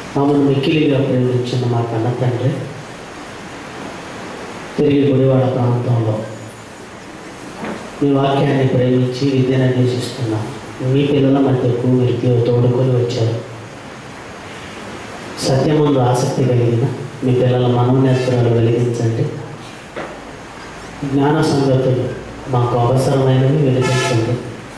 మమ్మల్ని మిక్కిలిగా ప్రేమించిన మా కన్న తండ్రి తిరిగి గుడివాడ ప్రాంతంలో మీ వాక్యాన్ని ప్రేమించి విద్యను అన్వేషిస్తున్నాం మీ పిల్లల మధ్యకు మీరు తోడుకొని వచ్చారు సత్యమందు ఆసక్తి కలిగిన మీ పిల్లల మనోనేత్రాలు వెలిగించండి జ్ఞాన సంగతులు మాకు అవసరమైనవి వెలిగించండి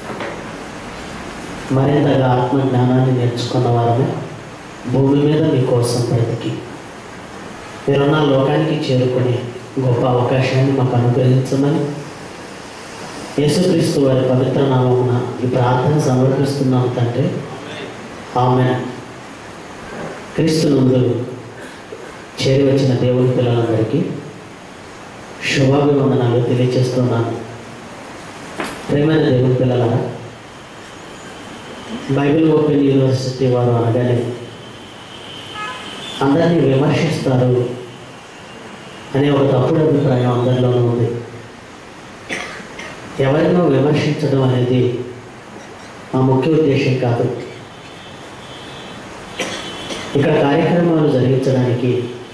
మరింతగా ఆత్మ జ్ఞానాన్ని నేర్చుకున్న వారమే భూమి మీద మీకోసం బ్రతికి మీరున్న లోకానికి చేరుకునే గొప్ప అవకాశాన్ని మాకు అనుగ్రహించమని యేసుక్రీస్తు వారి పవిత్ర నామమున ఈ ప్రార్థన సమర్పిస్తున్నాం తండ్రి ఆమె క్రీస్తు నందు చేరి వచ్చిన దేవుని పిల్లలందరికీ శుభాభివందనాలు తెలియజేస్తున్నాను ప్రేమైన దేవుని పిల్లలారా బైబిల్ ఓపెన్ యూనివర్సిటీ వారు అనగానే అందరినీ విమర్శిస్తారు అనే ఒక తప్పుడు అభిప్రాయం అందరిలోనూ ఉంది ఎవరినో విమర్శించడం అనేది మా ముఖ్య ఉద్దేశం కాదు ఇక్కడ కార్యక్రమాలు జరిగించడానికి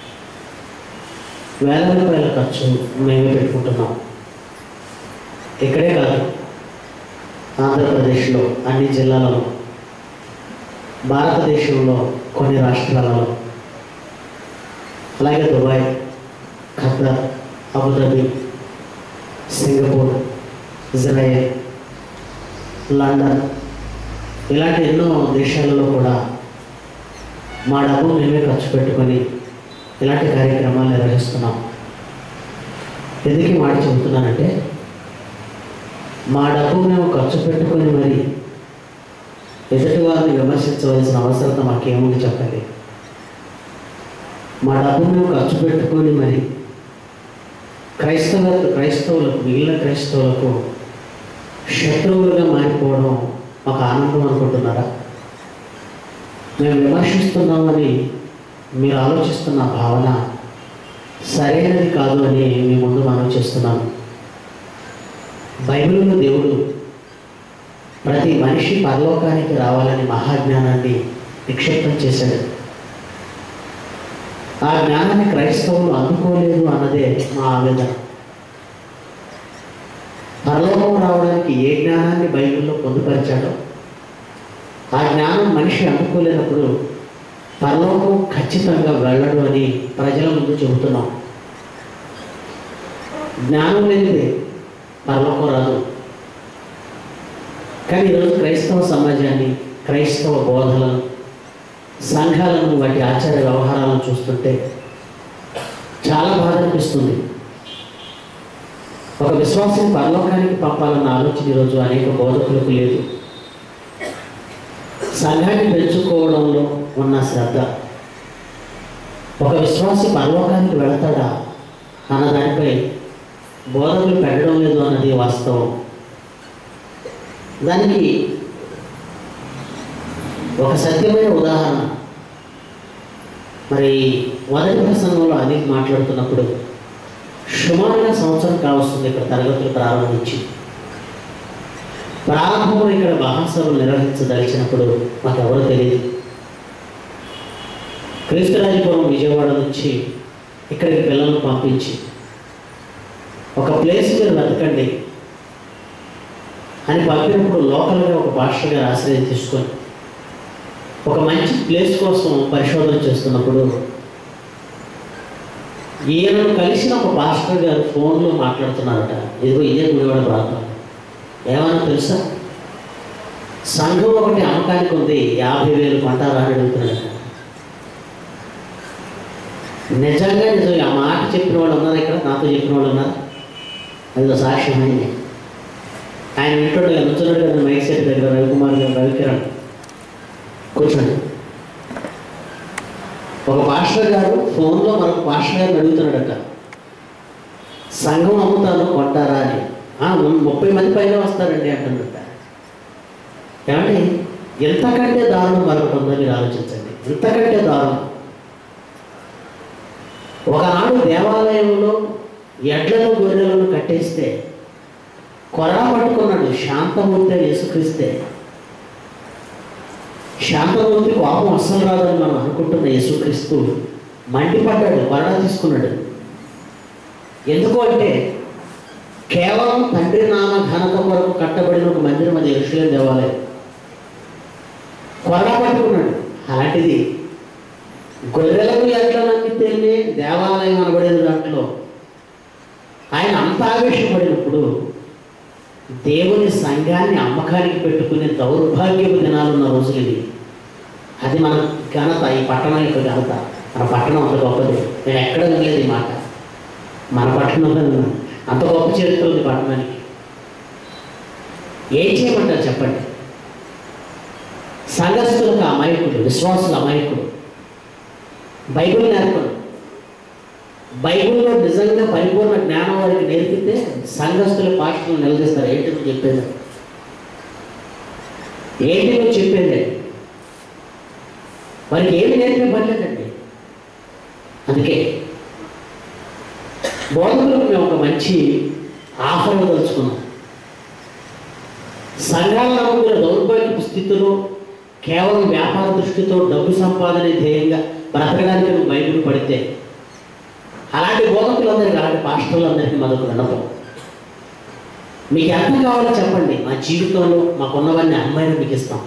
వేల రూపాయల ఖర్చు మేమే పెట్టుకుంటున్నాం ఇక్కడే కాదు ఆంధ్రప్రదేశ్లో అన్ని జిల్లాలలో భారతదేశంలో కొన్ని రాష్ట్రాలలో అలాగే Dubai Qatar Abu Dhabi Singapore Israel London ఇలాంటి ఎన్నో దేశాలలో కూడా మా డబ్బు మేమే ఖర్చు పెట్టుకొని ఇలాంటి కార్యక్రమాలు నిర్వహిస్తున్నాం ఎందుకు ఈ మాట చెబుతున్నానంటే మా డబ్బు మేము ఖర్చు పెట్టుకొని మరి ఎదుటి వారిని విమర్శించవలసిన అవసరత మాకేముంది చెప్పండి మా డబ్బు మేము ఖర్చు పెట్టుకొని మరి క్రైస్తవ క్రైస్తవులకు మిగిలిన క్రైస్తవులకు శత్రువులుగా మారిపోవడం ఒక ఆనందం అనుకుంటున్నారా మేము విమర్శిస్తున్నామని మీరు ఆలోచిస్తున్న భావన సరైనది కాదు అని మీ ముందు మనం చేస్తున్నాను బైబిల్లో దేవుడు ప్రతి మనిషి పరలోకానికి రావాలని మహాజ్ఞానాన్ని నిక్షిప్తం చేశాడు ఆ జ్ఞానాన్ని క్రైస్తవులు అందుకోలేదు అన్నదే మా ఆవేదన పరలోకం రావడానికి ఏ జ్ఞానాన్ని బైబిల్లో పొందుపరిచాడో ఆ జ్ఞానం మనిషి అందుకోలేనప్పుడు పరలోకం ఖచ్చితంగా వెళ్ళడు అని ప్రజల ముందు చెబుతున్నాం జ్ఞానం లేనిదే పరలోకం రాదు కానీ ఈరోజు క్రైస్తవ సమాజాన్ని క్రైస్తవ బోధలను సంఘాలను వాటి ఆచార వ్యవహారాలను చూస్తుంటే చాలా బాధ అనిపిస్తుంది ఒక విశ్వాసం పరలోకానికి పంపాలన్న ఆలోచన ఈరోజు అనేక బోధకులకు లేదు సంఘాన్ని పెంచుకోవడంలో ఉన్న శ్రద్ధ ఒక విశ్వాసి పరలోకానికి వెళతాడా అన్న దానిపై బోధకులు పెట్టడం లేదు అన్నది వాస్తవం దానికి ఒక సత్యమైన ఉదాహరణ మరి మొదటి ప్రసంగంలో అనిల్ మాట్లాడుతున్నప్పుడు సుమారుగా సంవత్సరం కావస్తుంది ఇక్కడ తరగతులు ప్రారంభించి ప్రారంభంలో ఇక్కడ మహాసభలు నిర్వహించదలిచినప్పుడు మాకు ఎవరో తెలియదు క్రీస్తురాజపురం విజయవాడ నుంచి ఇక్కడికి పిల్లలను పంపించి ఒక ప్లేస్ మీరు వెతకండి అని పంపినప్పుడు లోకల్గా ఒక పాస్టర్ గారు ఆశ్రయం తీసుకొని ఒక మంచి ప్లేస్ కోసం పరిశోధన చేస్తున్నప్పుడు ఈయనను కలిసిన ఒక పాస్టర్ గారు ఫోన్లో మాట్లాడుతున్నారట ఇదిగో ఇదే గుడివాడ ప్రాంతం ఏమన్నా తెలుసా సంఘం ఒకటి అమ్మకానికి ఉంది యాభై వేలు కొంటారా అని అడుగుతున్నాడట నిజంగా నిజం ఆ మాట చెప్పిన వాళ్ళు ఉన్నారు ఇక్కడ నాతో చెప్పిన వాళ్ళు ఉన్నారు అది సాక్ష్యం అయింది ఆయన వింటుండే నుంచున్నాడు కదా మైక్ సెట్ దగ్గర రవికుమార్ గారు రవికిరణ్ కూర్చోండి ఒక పాస్టర్ గారు ఫోన్లో మరొక పాస్టర్ గారిని అడుగుతున్నాడట సంఘం అమ్ముతాను కొంటారా అని "ఆ, ము- ముప్పై మంది పైన వస్తారండి అంటున్నట్ట ఏమండి ఎంతకంటే దారుణం మరొకటి ఉందో మీరు ఆలోచించండి ఎంతకంటే దారుణం ఒకనాడు దేవాలయంలో ఎడ్లను గొర్రెలను కట్టేస్తే కొరడా పట్టుకున్నాడు శాంతమూర్తి అని యేసుక్రీస్తే శాంతమూర్తి కోపం అస్సలు రాదని మనం అనుకుంటున్న యేసుక్రీస్తు మండిపడ్డాడు వరణ తీసుకున్నాడు ఎందుకు అంటే కేవలం తండ్రి నామ ఘనత కొరకు కట్టబడిన ఒక మందిరం అది ఎరుషులేం దేవాలయం కొరడా పట్టుకున్నాడు అలాంటిది గొర్రెలకు ఎట్లనన్నీ తెలియని దేవాలయం అనబడేది దాంట్లో ఆయన అంత ఆవేశపడినప్పుడు దేవుని సంఘాన్ని అమ్మకానికి పెట్టుకునే దౌర్భాగ్యపు దినాలున్న రోజులు ఇవి అది మన ఘనత ఈ పట్టణం యొక్క ఘనత మన పట్టణం అంత గొప్పది నేను ఎక్కడ వినలేదు ఈ మాట మన పట్టణంలో విన్నాను. అంత గొప్ప చరిత్ర ఉంది పట్టణానికి ఏం చేయమంటారు చెప్పండి సంఘస్థులకు అమాయకుడు విశ్వాసుల అమాయకుడు బైబిల్ నేర్పడు బైబిల్లో నిజంగా పరిపూర్ణ జ్ఞానం వారికి నేర్పితే సంఘస్థుల పాఠలు నిలదీస్తారు ఏంటి నువ్వు చెప్పేది ఏంటి నువ్వు చెప్పేది వారికి ఏమి నేర్పే పని లేదండి అందుకే బోధకులకు మేము ఒక మంచి ఆఫర్ తలుచుకున్నాం సంఘాల నమ్ముకున్న దౌర్భాగ్యపు స్థితిలో కేవలం వ్యాపార దృష్టితో డబ్బు సంపాదన ధ్యేయంగా బ్రతకడానికి నువ్వు బైబిల్ పడితే అలాంటి బోధకులందరికీ అలాంటి పాస్టర్లందరికీ మరొక వినపం మీకు ఎంత కావాలో చెప్పండి మా జీవితంలో మాకున్నవన్నీ అమ్మాయిని మీకు ఇస్తాం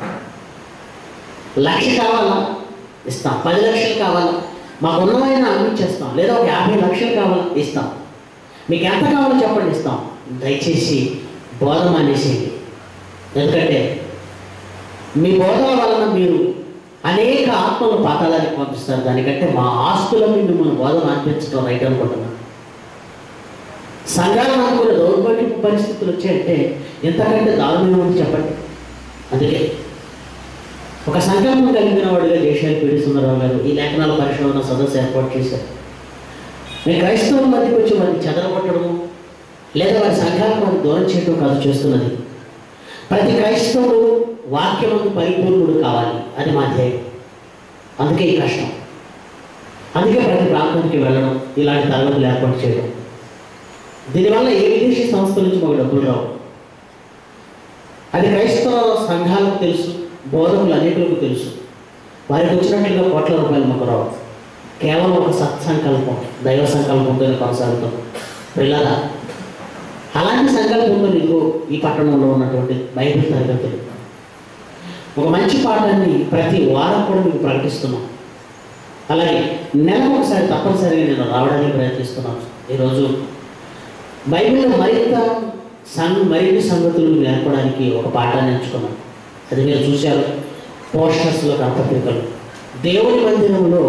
లక్ష కావాలా ఇస్తాం పది లక్షలు కావాలా మాకున్నవైనా అందించేస్తాం లేదా ఒక యాభై లక్షలు కావాలా ఇస్తాం మీకు ఎంత కావాలో చెప్పండి ఇస్తాం దయచేసి బోధ మానేసేయండి ఎందుకంటే మీ బోధన వలన మీరు అనేక ఆత్మలు పాతాళానికి పంపిస్తారు దానికంటే మా ఆస్తులను మిమ్మల్ని బోధన అనిపించడం రైట్ అనుకుంటున్నాను సంఘాలు అనుకున్న దౌర్భాగ్య పరిస్థితులు వచ్చాయంటే ఎంతకంటే దారుణంగా ఉంది చెప్పండి అందుకే ఒక సంకల్పం కలిగిన వాడిగా దేశాలు పీడిస్తున్నారావు గారు ఈ లేఖనాల పరిశోధన సదస్సు ఏర్పాటు చేశారు నేను క్రైస్తవుల మధ్యకి వచ్చి వారిని చెదరగొట్టడము లేదా వారి సంఘాలను వారిని దూరం చేయడం కాదు చేస్తున్నది ప్రతి క్రైస్తవుడు వాక్యమందు పరిపూర్ణుడు కావాలి అది మా ధ్యేయం అందుకే ఈ కష్టం అందుకే ప్రతి ప్రాంతానికి వెళ్ళడం ఇలాంటి తరగతులు ఏర్పాటు చేయడం దీనివల్ల ఏ విదేశీ సంస్థ నుంచి మాకు డబ్బులు రావు అది క్రైస్తవ సంఘాలకు తెలుసు బోధకులు అనేకులకు తెలుసు వారికి వచ్చినట్లుగా కోట్ల రూపాయలు మాకు రావు కేవలం ఒక సత్సంకల్పం దైవ సంకల్పంతో కొనసాగుతాం పిల్లల అలాంటి సంకల్పంతో నీకు ఈ పట్టణంలో ఉన్నటువంటి బైబిల్ తరగతులు ఒక మంచి పాఠాన్ని ప్రతి వారం కూడా మీకు ప్రకటిస్తున్నాం అలాగే నెలకు ఒకసారి తప్పనిసరిగా నేను రావడానికి ప్రయత్నిస్తున్నాను ఈరోజు బైబిల్లో మరింత సం మరిన్ని సంగతులు నేర్పడానికి ఒక పాఠాన్ని ఎంచుకున్నాను అది మీరు చూశారు పోస్టర్స్లో కరపత్రికలు దేవుని మందిరంలో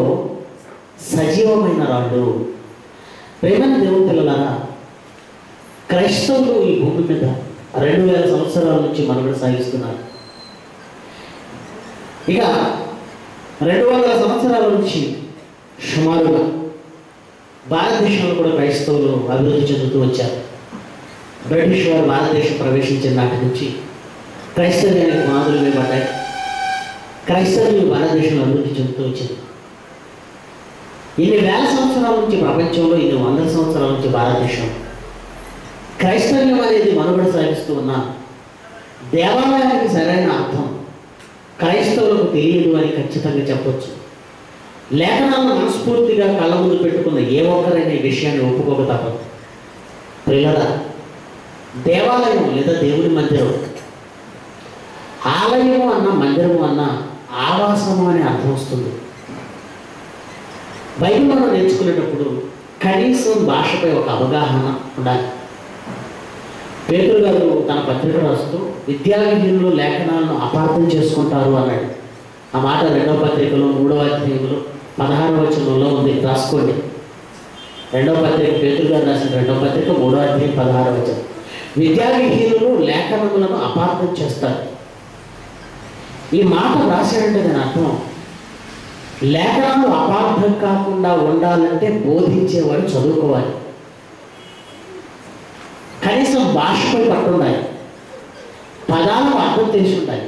సజీవమైన రాళ్ళు ప్రేమైన దేవుని పిల్లలారా క్రైస్తవులు ఈ భూమి మీద రెండు వేల సంవత్సరాల నుంచి మనుగడ సాగిస్తున్నారు ఇక రెండు వందల సంవత్సరాల నుంచి సుమారుగా భారతదేశంలో కూడా క్రైస్తవులు అభివృద్ధి చెందుతూ వచ్చారు బ్రిటిష్ వారు భారతదేశం ప్రవేశించిన నాటి నుంచి క్రైస్తవ్యానికి పునాదులు వేయబడ్డాయి క్రైస్తవ్యం భారతదేశంలో అభివృద్ధి చెందుతూ వచ్చింది ఇన్ని వేల సంవత్సరాల నుంచి ప్రపంచంలో ఇన్ని వందల సంవత్సరాల నుంచి భారతదేశం క్రైస్తవ్యం అనేది మనుగడ సాగిస్తూ ఉన్న దేవాలయానికి సరైన అర్థం క్రైస్తవులకు తెలియదు అని ఖచ్చితంగా చెప్పొచ్చు లేఖనాలను మనస్ఫూర్తిగా కళ్ళ ముందు పెట్టుకున్న ఏ ఒక్కరైనా ఈ విషయాన్ని ఒప్పుకోక తప్పదు పిల్లల దేవాలయం లేదా దేవుని మందిరం ఆలయము అన్న మందిరము అన్న ఆవాసము అనే అర్థం వస్తుంది బైబిల్ మనం నేర్చుకునేటప్పుడు కనీసం భాషపై ఒక అవగాహన ఉండాలి పేతురు గారు తన పత్రిక రాస్తూ విద్యావిహీనులు లేఖనాలను అపార్థం చేసుకుంటారు అన్నాడు ఆ మాట రెండవ పత్రికలో మూడవ అధ్యాయంలో పదహారవ వచనంలో ఉంది రాసుకోండి రెండవ పత్రిక పేతురు గారు రాసిన రెండవ పత్రిక మూడవ అధ్యాయం పదహారవ వచనం విద్యావిహీనులు లేఖనములను అపార్థం చేస్తారు ఈ మాట రాశాడంటే దాని అర్థం లేఖనాలు అపార్థం కాకుండా ఉండాలంటే బోధించేవాడు చదువుకోవాలి కనీసం భాషపై పట్టుండాలి పదాలకు అర్థం తెలిసి ఉండాలి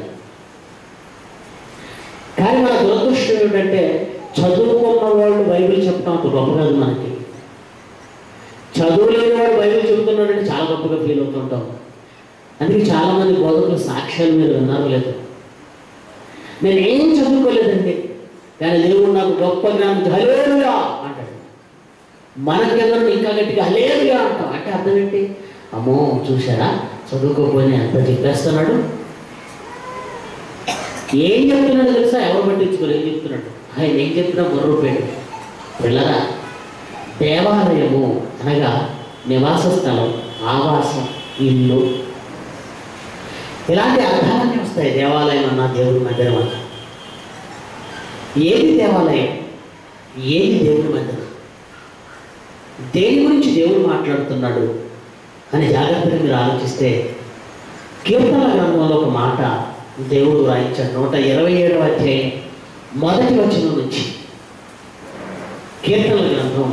కానీ మన దురదృష్టం ఏమిటంటే చదువుకున్న వాళ్ళు బైబిల్ చెప్పడం అంత గొప్ప కాదు మనకి చదువు లేని వాడు బైబిల్ చెబుతున్నాడంటే చాలా గొప్పగా ఫీల్ అవుతుంటాం అందుకే చాలామంది బోధకులు సాక్ష్యాలు మీరు విన్నారు లేదు నేనేం చదువుకోలేదండి కానీ దేవుడు నాకు గొప్ప జ్ఞానం హలేలుగా అంటాడు మనకెందరూ ఇంకా గట్టిగా హలేలుగా అంటాం అంటే అర్థం ఏంటి అమ్మో చూసారా చదువుకోపోయినా ఎంత చెప్పేస్తున్నాడు ఏం చెప్తున్నాడు తెలుసా ఎవరు పట్టించుకోరు ఏం చెప్తున్నాడు ఆయన ఏం చెప్తున్నా మొర్రూపేడు పిల్లరా దేవాలయము అనగా నివాస స్థలం ఆవాసం ఇల్లు ఇలాంటి అర్థాలన్నీ వస్తాయి దేవాలయం అన్న దేవుడి మందిరం అన్న ఏది దేవాలయం ఏది దేవుడి మందిరం దేని గురించి దేవుడు మాట్లాడుతున్నాడు అని జాగ్రత్తగా మీరు ఆలోచిస్తే కీర్తన గ్రంథంలో ఒక మాట దేవుడు రాయించాడు నూట ఇరవై ఏడవ అధ్యాయం మొదటి వచనం నుంచి కీర్తన గ్రంథం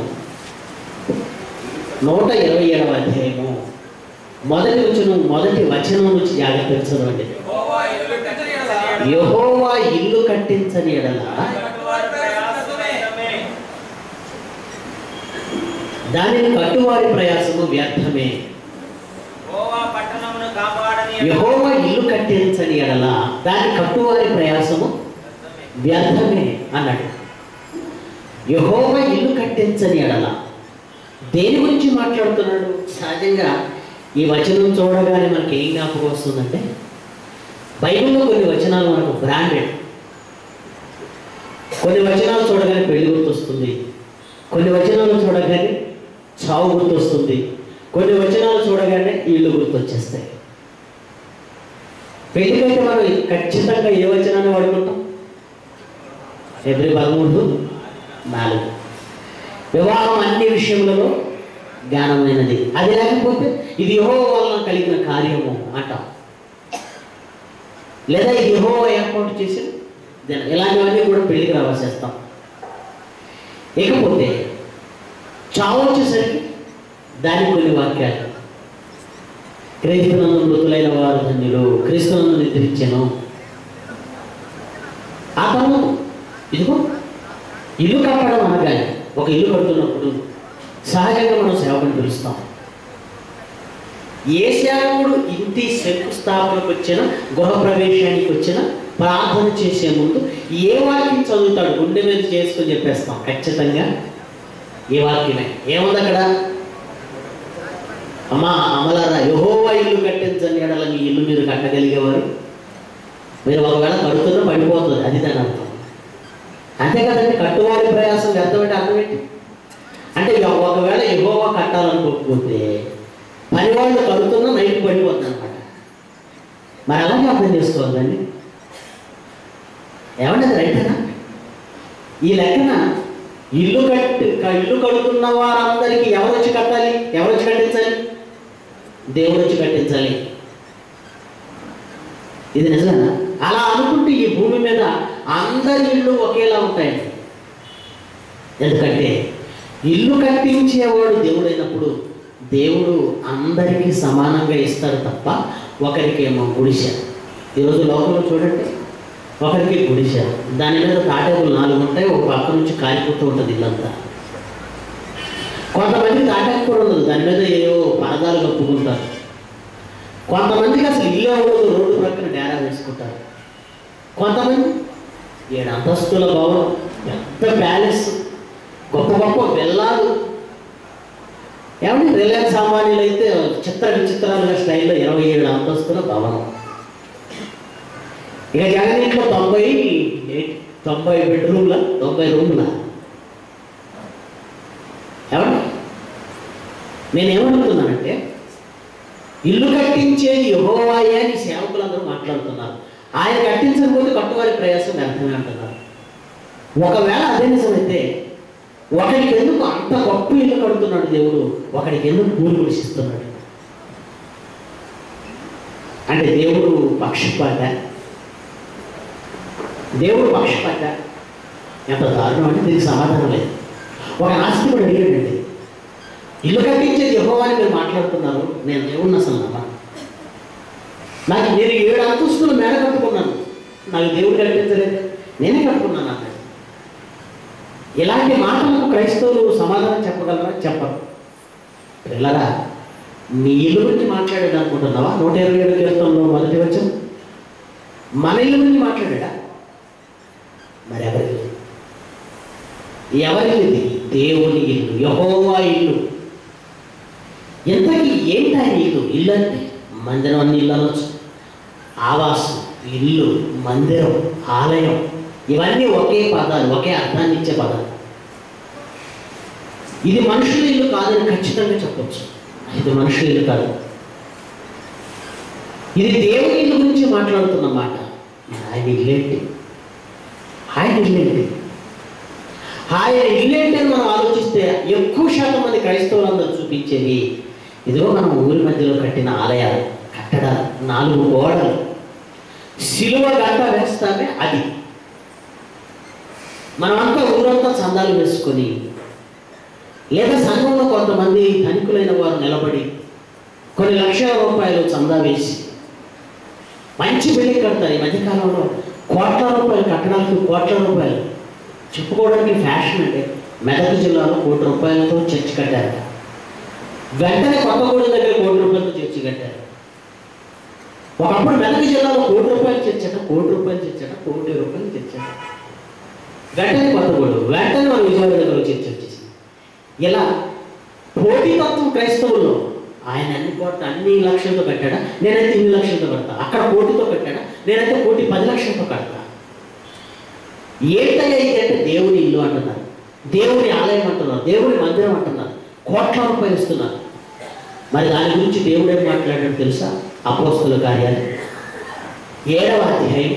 నూట ఇరవై ఏడవ అధ్యాయము మొదటి వచనం మొదటి వచనం నుంచి జాగ్రత్తగా చదవండి యెహోవా ఇల్లు కట్టించని ఎడల యహోవా ఇల్లు కట్టించని ఎడల కట్టువారి ప్రయాసమే. దానిని కట్టువారి ప్రయాసము వ్యర్థమే యెహోవా పట్టణమును కాపాడని యహోవా ఇల్లు కట్టించని ఎడల దాని కట్టువారి ప్రయాసము వ్యర్థమే అన్నాడు యహోవ ఇల్లు కట్టించని ఎడల దేని గురించి మాట్లాడుతున్నాడు సహజంగా ఈ వచనం చూడగానే మనకి ఏం జ్ఞాపకం వస్తుందంటే బైబిల్లో కొన్ని వచనాలు మనకు బ్రాండెడ్ కొన్ని వచనాలు చూడగానే పెళ్లి గుర్తొస్తుంది కొన్ని వచనాలు చూడగానే చావు గుర్తొస్తుంది కొన్ని వచనాలు చూడగానే ఇల్లు గుర్తొచ్చేస్తాయి పెళ్లికైతే మనం ఖచ్చితంగా ఏ వచనాన్ని వాడుకుంటాం ఫిబ్రవరి పదమూడు నాలుగు వివాహం అన్ని విషయములలో జ్ఞానమైనది అది లేకపోతే ఇది యహో వలన కలిగిన కార్యము అంటాం లేదా ఇది యహో ఏర్పాటు చేసి దినం. ఇలాంటివన్నీ కూడా పెళ్లికి రావాల్సేస్తాం ఇకపోతే చావు వచ్చేసరికి దానికి కొన్ని వాక్యాలు క్రీస్తునందు మృతులైన వారు ధన్యులు క్రీస్తునందు నిద్రించెను ఆ తర్వాత ఇదిగో ఇల్లు కట్టడం అనగానే ఒక ఇల్లు కడుతున్నప్పుడు సహజంగా మనం సేవకుని పిలుస్తాం ఏ సేవకుడు ఇంటి శంకుస్థాపనకు వచ్చిన గృహప్రవేశానికి వచ్చిన ప్రార్థన చేసే ముందు ఏ వాక్యం చదువుతాడు గుండె మీద చేసుకొని చెప్పేస్తాం ఖచ్చితంగా ఏ వాక్యమే ఏముంది అక్కడ అమ్మా అమలారా యహోవా ఇల్లు కట్టించని ఎడల మీ ఇల్లు మీరు కట్టగలిగేవారు మీరు ఒకవేళ కడుతున్నా పడిపోతుంది అది దాని అర్థం అంతే కదండి కట్టువారి ప్రయాసం వ్యర్థం అంటే అర్థం ఏంటి అంటే ఇక ఒకవేళ ఎగోవా కట్టాలనుకోకపోతే పని వాళ్ళు కడుతున్నా నైట్ పడిపోతుంది అనమాట మరి అలాగే అర్థం చేసుకోవాలండి ఏమంటే అది రైటేనా ఈ లెక్కన ఇల్లు కట్టి ఇల్లు కడుతున్న వారందరికీ ఎవరు వచ్చి కట్టాలి ఎవరు వచ్చి కట్టించాలి దేవుడు వచ్చి కట్టించాలి ఇది నిజమేనా అలా అనుకుంటే ఈ భూమి మీద అందరి ఇళ్ళు ఒకేలా ఉంటాయండి ఎందుకంటే ఇల్లు కట్టించేవాడు దేవుడైనప్పుడు దేవుడు అందరికీ సమానంగా ఇస్తాడు తప్ప ఒకరికేమో గుడిసె ఈరోజు లోకంలో చూడండి ఒకరికి గుడిసె దాని మీద తాటేకులు నాలుగు ఉంటాయి ఒక పక్క నుంచి కాలిపోతూ ఉంటుంది ఇల్లంతా కొంతమంది తాటాకు కూడా ఉండదు దాని మీద ఏవో పరదాలు కప్పుకుంటారు కొంతమందికి అసలు ఇల్లు ఉండదు రోడ్డు ప్రక్కన డేరా వేసుకుంటారు కొంతమంది ఏడు అంతస్తుల భవనం పెద్ద ప్యాలెస్ గొప్ప గొప్ప వెళ్ళాలు ఏమంటే రిలయన్స్ అంబానీలు అయితే చిత్ర విచిత్రాలుగా స్టైల్లో ఇరవై ఏడు అంతస్తుల భవనం ఇక జగన్ ఇంట్లో తొంభై ఎయిట్ తొంభై బెడ్రూమ్ల తొంభై రూమ్ల ఏమండి నేనేమనుకున్నానంటే ఇల్లు కట్టించేది యహోవాయే అని సేవకులందరూ మాట్లాడుతున్నారు ఆయన కట్టించకపోతే కట్టువారి ప్రయాసం వ్యర్థమే అంటున్నారు ఒకవేళ అదే నిజమైతే ఒకడికి ఎందుకు అంత గొప్ప ఇల్లు కడుతున్నాడు దేవుడు ఒకడికి ఎందుకు కూలి కుడిసిస్తున్నాడు అంటే దేవుడు పక్షపాత దేవుడు పక్షపాత ఎంత దారుణం అంటే దీనికి సమాధానం లేదు ఒక ఆస్తికుడు అడిగాడండి ఇల్లు కట్టించేది యహోవాని మీరు మాట్లాడుతున్నారు నేను దేవుడిని అసలు నమ్మను నాకు నేను ఏడు అంతస్తులు మేడ కట్టుకున్నాను నాకు దేవుడు కట్టించలేదు నేనే కట్టుకున్నాను అన్నాడు ఇలాంటి మాటలకు క్రైస్తవులు సమాధానం చెప్పగలరా చెప్పరు పిల్లరా నీ ఇల్లు గురించి మాట్లాడాడు అనుకుంటున్నావా నూట ఇరవై ఏడు కీర్తనలో మొదటి వచ్చం మన ఇల్లు గురించి మాట్లాడా మరి ఎవరిది ఎవరిది దేవుని ఇల్లు యహోవా ఇల్లు ఎంతకి ఏంటి ఆయన ఇల్లు ఇల్లు అంటే మందిరం అన్ని ఇల్లు అనొచ్చు ఆవాసం ఇల్లు మందిరం ఆలయం ఇవన్నీ ఒకే పదాలు ఒకే అర్థాన్ని ఇచ్చే పదాలు ఇది మనుషుల ఇల్లు కాదని ఖచ్చితంగా చెప్పొచ్చు ఇది మనుషుల ఇల్లు కాదు ఇది దేవుని ఇల్లు గురించి మాట్లాడుతున్న మాట మరి ఆయన ఇల్లేంటి ఆయన ఇల్లేంటి ఆయన ఇల్లేంటి అని మనం ఆలోచిస్తే ఎక్కువ శాతం మంది క్రైస్తవులందరూ చూపించేది ఇదిగో మనం ఊరి మధ్యలో కట్టిన ఆలయాలు కట్టడాలు నాలుగు గోడలు సిలువ గంట వేస్తామే అది మనమంతా ఊరంతా చందాలు వేసుకొని లేదా సంఘంలో కొంతమంది ధనికులైన వారు నిలబడి కొన్ని లక్షల రూపాయలు చందా వేసి మంచి బిల్డింగ్ కడతారు ఈ మధ్యకాలంలో కోట్ల రూపాయలు కట్టడానికి కోట్ల రూపాయలు చెప్పుకోవడానికి ఫ్యాషన్ అంటే మెదక్ జిల్లాలో కోటి రూపాయలతో చర్చి కట్టారు వెంటనే కొత్తగూడెం దగ్గర కోటి రూపాయలతో చర్చి కట్టారు ఒకప్పుడు మెదక్ జిల్లాలో కోటి రూపాయలు చర్చట కోటి రూపాయలు చర్చట కోటి రూపాయలు చర్చట వెంటనే కొత్తగూడెం వెంటనే మన విజయవాడ దగ్గర చర్చ వచ్చేసింది ఇలా పోటీతత్వం క్రైస్తవుల్లో ఆయన అన్ని కోట్ల అన్ని లక్షలతో కట్టాడా నేనైతే ఇన్ని లక్షలతో కడతా అక్కడ కోటితో కట్టాడా నేనైతే కోటి పది లక్షలతో కడతా ఏంటయ్యా ఇది అంటే దేవుని ఇల్లు అంటున్నారు దేవుని ఆలయం అంటున్నారు దేవుని మందిరం అంటున్నారు కోట్ల రూపాయలు ఇస్తున్నారు మరి దాని గురించి దేవుడు ఏం మాట్లాడాడు తెలుసా అపోస్తుల కార్యాలు ఏడవ అధ్యాయం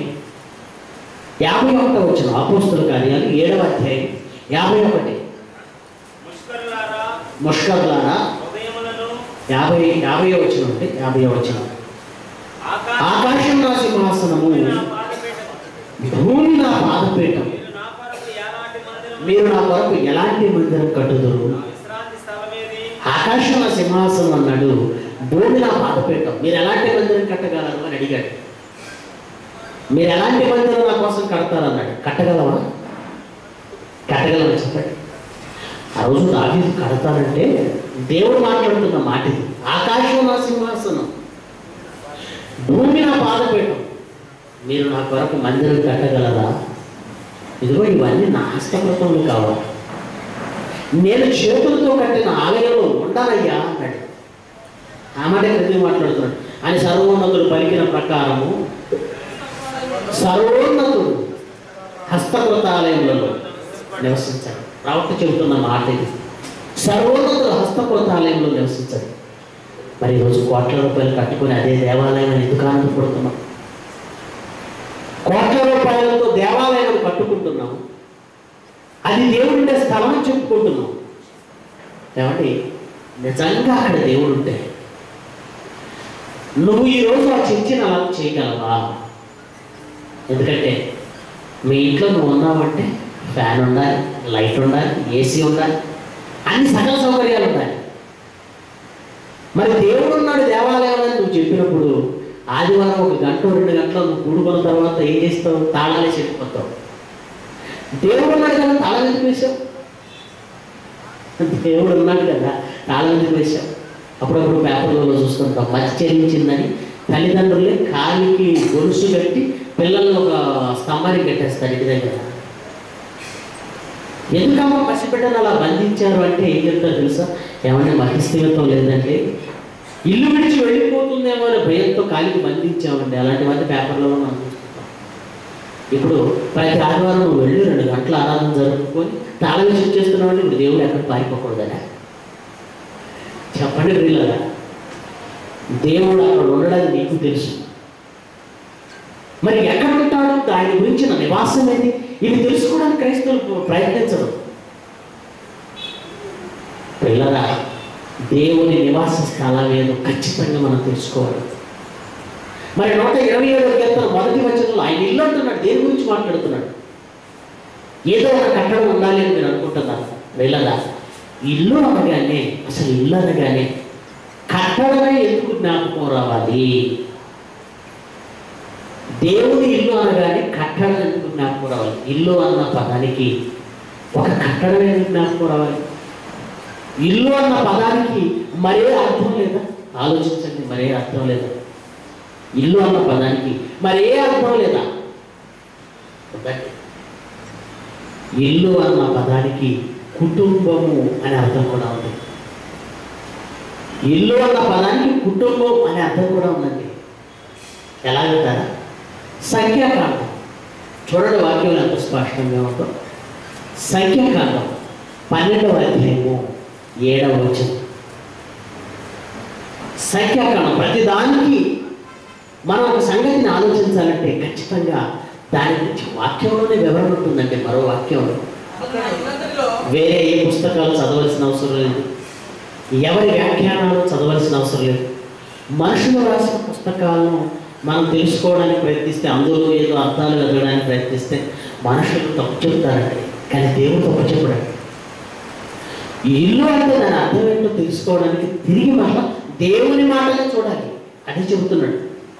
యాభై ఒకటో వచ్చిన అపోస్తుల కార్యాలు ఏడవ అధ్యాయం యాభై ఒకటి ముష్కరులారా ముష్కర్లారా హృదయములను యాభై యాభై వచ్చిన ఉంటే యాభై వచ్చిన ఆకాశ ఆకాశం నా సింహాసనము నా పాదపీఠము. భూమి నా పాదపీఠం మీరు నా కొరకు ఎలాంటి మందిరం మీరు నా కొరకు ఎలాంటి మందిరం కట్టుదురు నా విశ్రాంతి స్థలమేది ఆకాశం నా సింహాసనం అన్నాడు భూమి నా పాదపీఠం మీరు ఎలాంటి మందిరం కట్టగలరు అని అడిగాడు మీరు ఎలాంటి మందిరం నా కోసం కడతారన్నాడు కట్టగలవా కట్టగలవా చెప్పండి ఆ రోజు దావీదు కడతానంటే దేవుడు మాట్లాడుతున్న మాట ఇది ఆకాశం నా సింహాసనం భూమి నా పాదపీఠం మీరు నా కొరకు మందిరం కట్టగలరా ఇదిగో ఇవన్నీ నా హస్తకృతంలో కావాలి నేను చేతులతో కట్టిన ఆలయంలో ఉండాలయ్యా అన్నాడు ఆ మాట ప్రతి మాట్లాడుతున్నాడు అని సర్వోన్నతుడు పలికిన ప్రకారము సర్వోన్నతుడు హస్తకృత ఆలయములలో నివసించాడు ప్రవక్త చెబుతున్న మాట ఇది సర్వోన్నతుడు హస్తకృత ఆలయంలో నివసించాడు మరి ఈరోజు కోట్ల రూపాయలు కట్టుకుని అదే దేవాలయం అని ఎందుకు ఆనందపడుతున్నాం కోట్ల రూపాయలతో దేవాలయం కట్టుకుంటున్నాం అది దేవుడుండే స్థలం అని చెప్పుకుంటున్నాం ఏమండి నిజంగా అక్కడ దేవుడు ఉంటే నువ్వు ఈరోజు ఆ చర్చిని అలా చేయగలవా ఎందుకంటే మీ ఇంట్లో నువ్వు ఉన్నావంటే ఫ్యాన్ ఉండాలి లైట్ ఉండాలి ఏసీ ఉండాలి అన్ని సకల సౌకర్యాలు ఉండాలి మరి దేవుడు ఉన్నాడు దేవాలయంలో అని నువ్వు చెప్పినప్పుడు ఆదివారం ఒక గంట రెండు గంటలు నువ్వు కూడుకున్న తర్వాత ఏం చేస్తావు తాళాలే చెప్పిపోతావు దేవుడు ఉన్నాడు కదా తాళం ఎందుకు వేశావు దేవుడు ఉన్నాడు కదా తాళం ఎందుకు వేశావు అప్పుడప్పుడు పేపర్లలో చూస్తుంటాం మధ్య చెల్లించిందని తల్లిదండ్రులే కాలికి గొలుసు కట్టి పిల్లల్ని ఒక స్తంభానికి కట్టేస్తారు ఇంటి దగ్గర ఎందుకమ్మా పసిబిడ్డను అలా బంధించారు అంటే ఏం చెప్తారు తెలుసా ఏమన్నా మహిస్థిరత్వం లేదంటే ఇల్లు విడిచి వెళ్ళిపోతుందేమో అనే భయంతో కాలికి బంధించామండి అలాంటి మంది పేపర్లలో మనం చూస్తుంటాం ఇప్పుడు ప్రతి ఆదివారం నువ్వు వెళ్ళి రెండు గంటల ఆరాధన జరుపుకొని తాళం వేసి వచ్చేస్తున్నావు ఇప్పుడు దేవుడు ఎక్కడ పారిపోకూడదనా చెప్పండి ప్రియులరా దేవుడు అక్కడ ఉండడానికి నీకు తెలుసు మరి ఎక్కడ ఉంటాడు దాని గురించిన నివాసం ఏంటి ఇవి తెలుసుకోవడానికి క్రైస్తవులు ప్రయత్నించడం పిల్లరా దేవుని నివాస స్థలం ఏదో ఖచ్చితంగా మనం తెలుసుకోవాలి మరి నూట ఇరవై ఏడవ కీర్తన మొదటి వచనంలో ఆయన ఇల్లు అంటున్నాడు దేని గురించి మాట్లాడుతున్నాడు ఏదో ఒక కట్టడం ఉండాలి అని మీరు అనుకుంటున్నారు వెళ్ళదా ఇల్లు అనగానే అసలు ఇల్లు అనగానే కట్టడమే ఎందుకు జ్ఞాపకం రావాలి దేవుని ఇల్లు అనగానే కట్టడం ఎందుకు జ్ఞాపకం రావాలి ఇల్లు అన్న పదానికి ఒక కట్టడమే ఎందుకు జ్ఞాపకం రావాలి ఇల్లు అన్న పదానికి మరే అర్థం లేదా ఆలోచించండి మరే అర్థం లేదా ఇల్లు అన్న పదానికి మరే అర్థం లేదా ఒకటి ఇల్లు అన్న పదానికి కుటుంబము అనే అర్థం కూడా ఉంది ఇల్లు అన్న పదానికి కుటుంబం అనే అర్థం కూడా ఉందండి ఎలాగంటారా సంఖ్యాకాండం చూడండి వాక్యం ఎంత స్పష్టంగా ఉందో సంఖ్యాకాండం పన్నెండవ అధ్యాయము ఏడవ వచనం సంఖ్యాకాండం ప్రతి దానికి మనం ఒక సంగతిని ఆలోచించాలంటే ఖచ్చితంగా దాని గురించి వాక్యంలోనే వివరణ ఉంటుందండి మరో వాక్యంలో వేరే ఏ పుస్తకాలు చదవాల్సిన అవసరం లేదు ఎవరి వ్యాఖ్యానాలు చదవాల్సిన అవసరం లేదు మనుషులు రాసిన పుస్తకాలను మనం తెలుసుకోవడానికి ప్రయత్నిస్తే అందులో ఏదో అర్థాలు వెతకడానికి ప్రయత్నిస్తే మనుషులు తప్పు చెబుతారండి కానీ దేవుడు తప్పు చెప్పడండి ఈ ఇల్లు అంటే దాని అర్థం ఏంటో తెలుసుకోవడానికి తిరిగి మళ్ళా దేవుని మాటలే చూడాలి అది చెబుతున్నాడు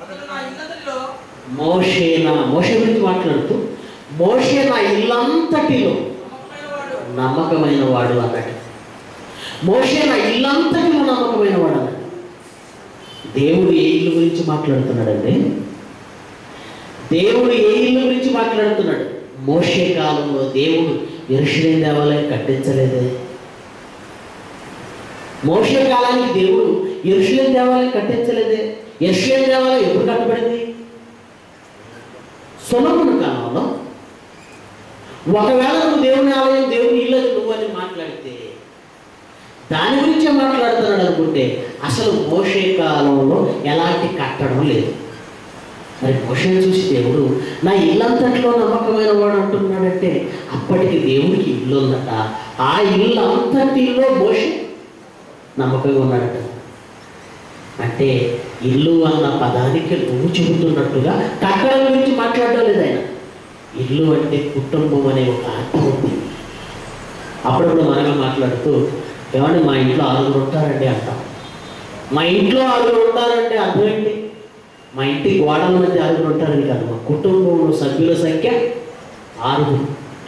మోషే నా మోషే గురించి మాట్లాడుతూ మోషే నా ఇల్లంతటిలో నమ్మకమైన వాడు అన్నాడు మోషే నా ఇల్లంతటిలో నమ్మకమైన వాడు అన్నాడు దేవుడు ఏ ఇల్లు గురించి మాట్లాడుతున్నాడండి దేవుడు ఏ ఇల్లు గురించి మాట్లాడుతున్నాడు మోషే కాలంలో దేవుడు ఎరుషులేం దేవాలయం కట్టించలేదే మోషే కాలానికి దేవుడు ఎరుషులేం దేవాలయం కట్టించలేదే ఎరుషులేం దేవాలయం ఎప్పుడు కట్టబడింది సొలమును కాలంలో ఒకవేళ నువ్వు దేవుని ఆలయం దేవుని ఇల్లు నువ్వు అని మాట్లాడితే దాని గురించే మాట్లాడుతున్నాడు అనుకుంటే అసలు మోషే కాలంలో ఎలాంటి కట్టడం లేదు మరి మోషే చూసి దేవుడు నా ఇల్లంతట్లో నమ్మకమైన వాడు అంటున్నాడంటే అప్పటికి దేవుడికి ఇల్లు ఉందట ఆ ఇల్లు అంతటిలో మోషే నమ్మకంగా ఉన్నాడట అంటే ఇల్లు అన్న పదానికి నువ్వు చెబుతున్నట్టుగా కట్టడం గురించి మాట్లాడడం లేదు ఆయన ఇల్లు అంటే కుటుంబం అనే ఒక అర్థం ఉంది అప్పుడప్పుడు మనమే మాట్లాడుతూ ఏమండి మా ఇంట్లో ఆరుగురు ఉంటారండి అంటాం మా ఇంట్లో ఆరుగురు ఉంటారంటే అర్థం ఏంటి మా ఇంటి గోడల మధ్య ఆరుగురు ఉంటారని కాదు మా కుటుంబంలో సభ్యుల సంఖ్య ఆరుగురు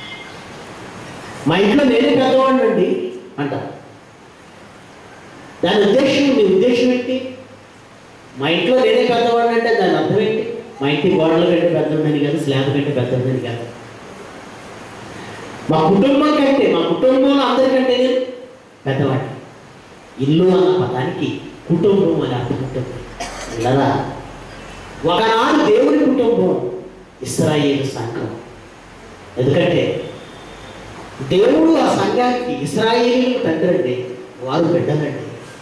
మా ఇంట్లో నేనే పెద్దవాడిని అండి అంటారు దాని ఉద్దేశం మీ ఉద్దేశం ఏంటి మా ఇంట్లో నేనే పెద్దవాడిని అంటే దాని అర్థం ఏంటి మా ఇంటి గోడల కంటే పెద్దదని కాదు స్లాబ్ కంటే పెద్దదని కాదు మా కుటుంబం కంటే మా కుటుంబంలో అందరికంటే నేను పెద్దవాడిని ఇల్లు అన్న పదానికి కుటుంబం అని అర్థం ఉంటుంది ఇలా ఒకనాడు దేవుని కుటుంబం ఇస్రాయేల్ సంఘం ఎందుకంటే దేవుడు ఆ సంఘానికి ఇస్రాయేలీలకు తండ్రి అండి వారు బిడ్డలండి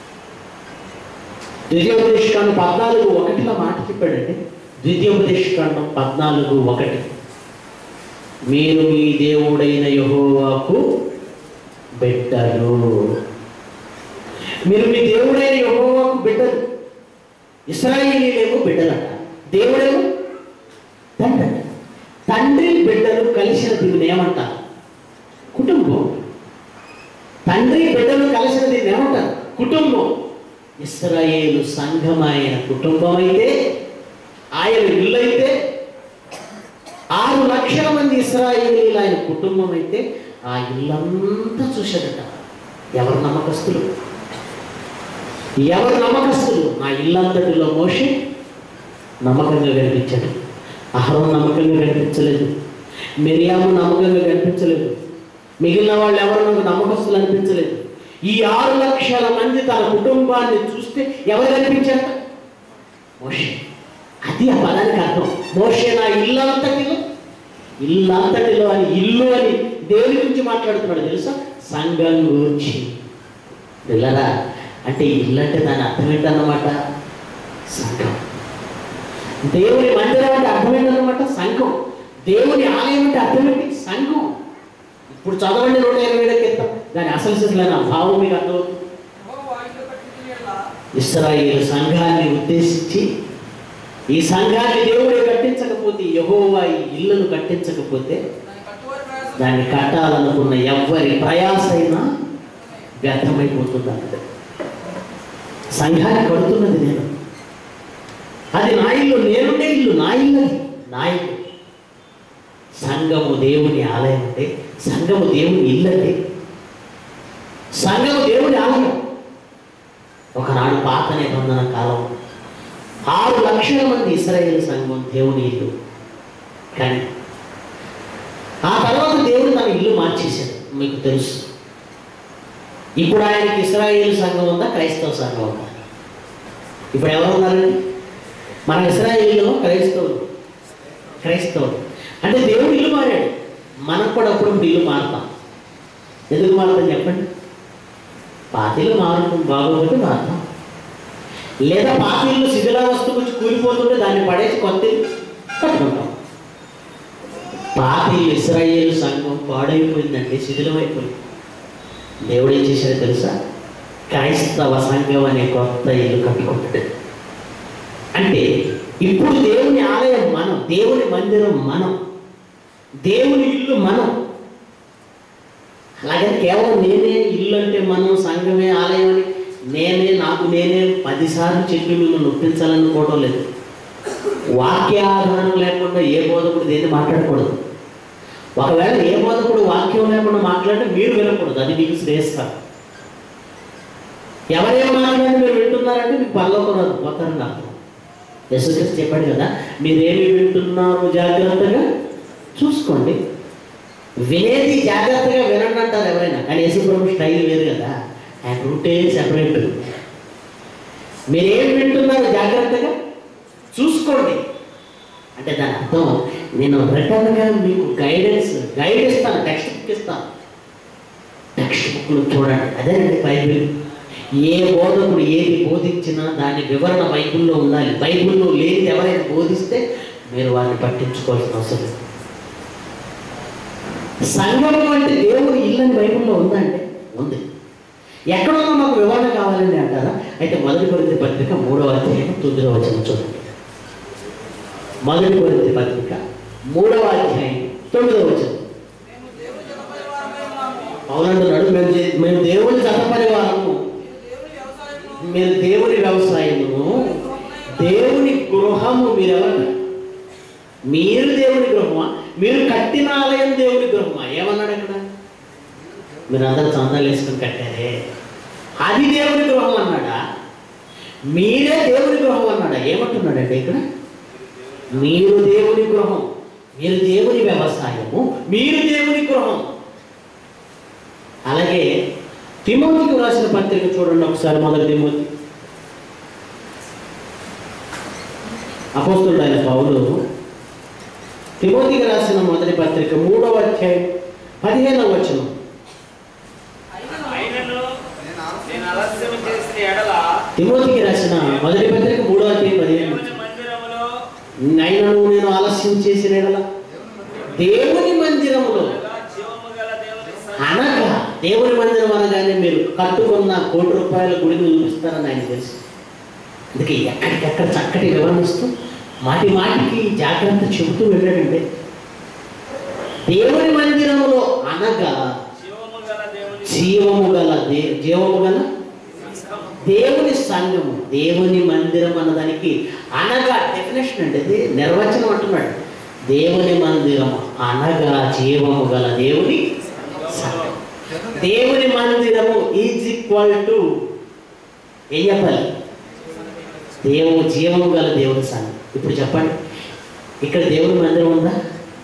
ద్వితీయోపదేశకాండం పద్నాలుగు ఒకటిలో మాట చెప్పాడండి ద్వితీయోపదేశకాండం పద్నాలుగు ఒకటి మీరు మీ దేవుడైన యహోవాకు బిడ్డలు మీరు మీ దేవుడైన యహోవాకు బిడ్డలు ఇస్రాయేలీలేమో బిడ్డలట దేవుడేమో తండ్రి అంట. తండ్రి బిడ్డలు కలిసిన దీన్ని ఏమంటారు కుటుంబం తండ్రి బిడ్డలు కలిసిన దీన్ని ఏమంటారు కుటుంబం ఇస్రాయేలు సంఘం ఆయన కుటుంబం అయితే ఆయన ఇల్లు అయితే ఆరు లక్షల మంది ఇస్రాయేలీలు ఆయన కుటుంబం అయితే ఆ ఇల్లంతా చూశాడట ఎవరు నమ్మకస్తులు ఎవరు నమ్మకస్తులు నా ఇల్లంతటిలో మోషే నమ్మకంగా కనిపించాడు అహరం నమ్మకంగా కనిపించలేదు మిరియాము నమ్మకంగా కనిపించలేదు మిగిలిన వాళ్ళు ఎవరు నాకు నమ్మకస్తులు అనిపించలేదు ఈ ఆరు లక్షల మంది తన కుటుంబాన్ని చూస్తే ఎవరు కనిపించారు మోషే అది ఆ పదానికి అర్థం మోషే నా ఇల్లంతటిలో ఇల్లంతటిలో అని ఇల్లు అని దేని గురించి మాట్లాడుతున్నాడు తెలుసా సంఘం గురించి పిల్లరా అంటే ఇల్లు అంటే దాని అర్థం ఏంటన్నమాట సంఘం దేవుని మందిరం అంటే అర్థం ఏంటన్నమాట సంఘం దేవుని ఆలయం అంటే అర్థం ఏంటి సంఘం ఇప్పుడు చదవండి నూట ఇరవై ఏడు క్రితం దాని అసలు సిసలైన భావం మీకు అర్థమవుతుంది ఇస్రాయేల్ సంఘాన్ని ఉద్దేశించి ఈ సంఘాన్ని దేవుడే కట్టించకపోతే యహోవా ఈ ఇల్లును కట్టించకపోతే దాన్ని కట్టాలనుకున్న ఎవ్వరి ప్రయాసైనా వ్యర్థమైపోతుంది అన్నది సంఘాన్ని కడుతున్నది నేను అది నా ఇల్లు నేనుండే ఇల్లు నా ఇల్లు అది నా ఇల్లు సంఘము దేవుని ఆలయం అంటే సంఘము దేవుని ఇల్లు అంటే సంఘము దేవుని ఆలయం ఒకనాడు పాత నిబంధన కాలం ఆరు లక్షల మంది ఇస్రాయేల్ సంఘం దేవుని ఇల్లు కానీ ఆ తర్వాత దేవుడు తన ఇల్లు మార్చేశాడు మీకు తెలుసు ఇప్పుడు ఆయనకి ఇస్రాయేల్ సంఘం ఉందా క్రైస్తవ సంఘం ఉందా ఇప్పుడు ఎవరు ఉన్నారండి మన ఇస్రాయేల్లో క్రైస్తవులు క్రైస్తవులు అంటే దేవుడు ఇల్లు మారాడు మనకు కూడా అప్పుడు ఇల్లు మారుతాం ఎందుకు మారుతాం చెప్పండి పాతిళ్ళు మారుతాం బాగోకపోతే మారుతాం లేదా పాతిళ్ళు శిథిలావస్థకు వచ్చి కూలిపోతుంటే దాన్ని పడేసి కొత్త ఇల్లు కట్టుకుంటాం పాతి ఇస్రాయేల్ సంఘం పాడైపోయిందంటే శిథిలమైపోయింది దేవుడు ఏం చేశాడో తెలుసా క్రైస్తవ సంఘం అనే కొత్త ఇల్లు కట్టుకుంటాడు అంటే ఇప్పుడు దేవుని ఆలయం మనం దేవుని మందిరం మనం దేవుని ఇల్లు మనం అలాగని కేవలం నేనే ఇల్లు అంటే మనం సంఘమే ఆలయం అని నేనే నాకు నేనే పదిసార్లు చెప్పి మిమ్మల్ని నొప్పించాలనుకోవడం లేదు వాక్యాధారం లేకుండా ఏ బోధకుడు దేన్ని మాట్లాడకూడదు ఒకవేళ ఏ బోధకుడు వాక్యం లేకుండా మాట్లాడితే మీరు వినకూడదు అది మీకు శ్రేయస్కరం ఎవరేం మాట్లాడి మీరు వింటున్నారంటే మీకు పరలోకం రాదు పోతారని అర్థం యశుక్రీస్తు చెప్పాడు కదా మీరేమి వింటున్నారు జాగ్రత్తగా చూసుకోండి వినేది జాగ్రత్తగా వినండి అంటారు ఎవరైనా కానీ యేసుప్రభు స్టైల్ వేరు కదా ఆయన రూటే సెపరేట్ మీరేం వింటున్నారు జాగ్రత్తగా చూసుకోండి అంటే దాని అర్థం నేను రిటర్న్గా మీకు గైడెన్స్ గైడ్ ఇస్తాను టెక్స్ట్ బుక్ ఇస్తాను టెక్స్ట్ బుక్లు చూడండి అదేనండి బైబిల్ ఏ బోధకుడు ఏది బోధించినా దాని వివరణ బైబిల్లో ఉండాలి బైబిల్లో లేనిది ఎవరైనా బోధిస్తే మీరు వారిని పట్టించుకోవాల్సిన అవసరం లేదు సంఘం అంటే దేవుని ఇల్లని బైబిల్లో ఉందండి ఉంది ఎక్కడున్నా మాకు వివరణ కావాలండి అంటారా అయితే మొదటి కొరింథీ పత్రిక మూడవ అధ్యాయం తొమ్మిదవ వచనం చూడండి మొదటి కొరింథీ పత్రిక మూడవ అధ్యాయం తొమ్మిదవ వచనం అవునంటున్నాడు మేము దే- మేము దేవుని జత పరివారము మీరు దేవుని వ్యవసాయము దేవుని గృహము మీరెవరు మీరు దేవుని గృహమా మీరు కట్టిన ఆలయం దేవుని గృహమా ఏమన్నాడు అక్కడ మీరు అందరూ చందాలు వేసుకొని కట్టారే అది దేవుని గృహం అన్నాడా మీరే దేవుని గృహం అన్నాడా ఏమంటున్నాడంటే ఇక్కడ మీరు దేవుని గృహం మీరు దేవుని వ్యవసాయము మీరు దేవుని గృహం అలాగే తిమోతికి రాసిన పత్రిక చూడండి ఒకసారి మొదటి తిమోతి అపోస్తుడు ఆయన పౌలు తిమోతికి రాసిన మొదటి పత్రిక మూడవ అధ్యాయం పదిహేనవ వచనం అయినను నేను ఆలస్యం చేసిన ఎడల తిమోతికి రాసిన మొదటి పత్రిక మూడవ అధ్యాయం పదిహేను దేవుని మందిరములో అయినను నేను ఆలస్యం చేసిన ఎడల దేవుని మందిరములో అనగా జీవము గల దేవుని స- అనగా దేవుని మందిరం అనగానే మీరు కట్టుకున్న కోటి రూపాయల గుడిని చూపిస్తారని ఆయన తెలుసు అందుకే ఎక్కడికెక్కడ చక్కటి వివరణ ఇస్తూ మాటి మాటికి జాగ్రత్త చెబుతూ వెళ్ళాడండి దేవుని మందిరములో అనగా జీవము గల దేవుని జీవము గల దే జీవము గల సంఘము. దేవుని సంఘము దేవుని మందిరం అన్నదానికి అనగా డెఫినేషన్ అండి ఇది నిర్వచనం అంటున్నాడు దేవుని మందిరము అనగా జీవము గల దేవుని సంఘం దేవుని మందిరము ఈజ్ ఈక్వల్ టు ఏం చెప్పాలి దేవుడు జీవము గల దేవుని సంఘం ఇప్పుడు చెప్పండి ఇక్కడ దేవుని మందిరం ఉందా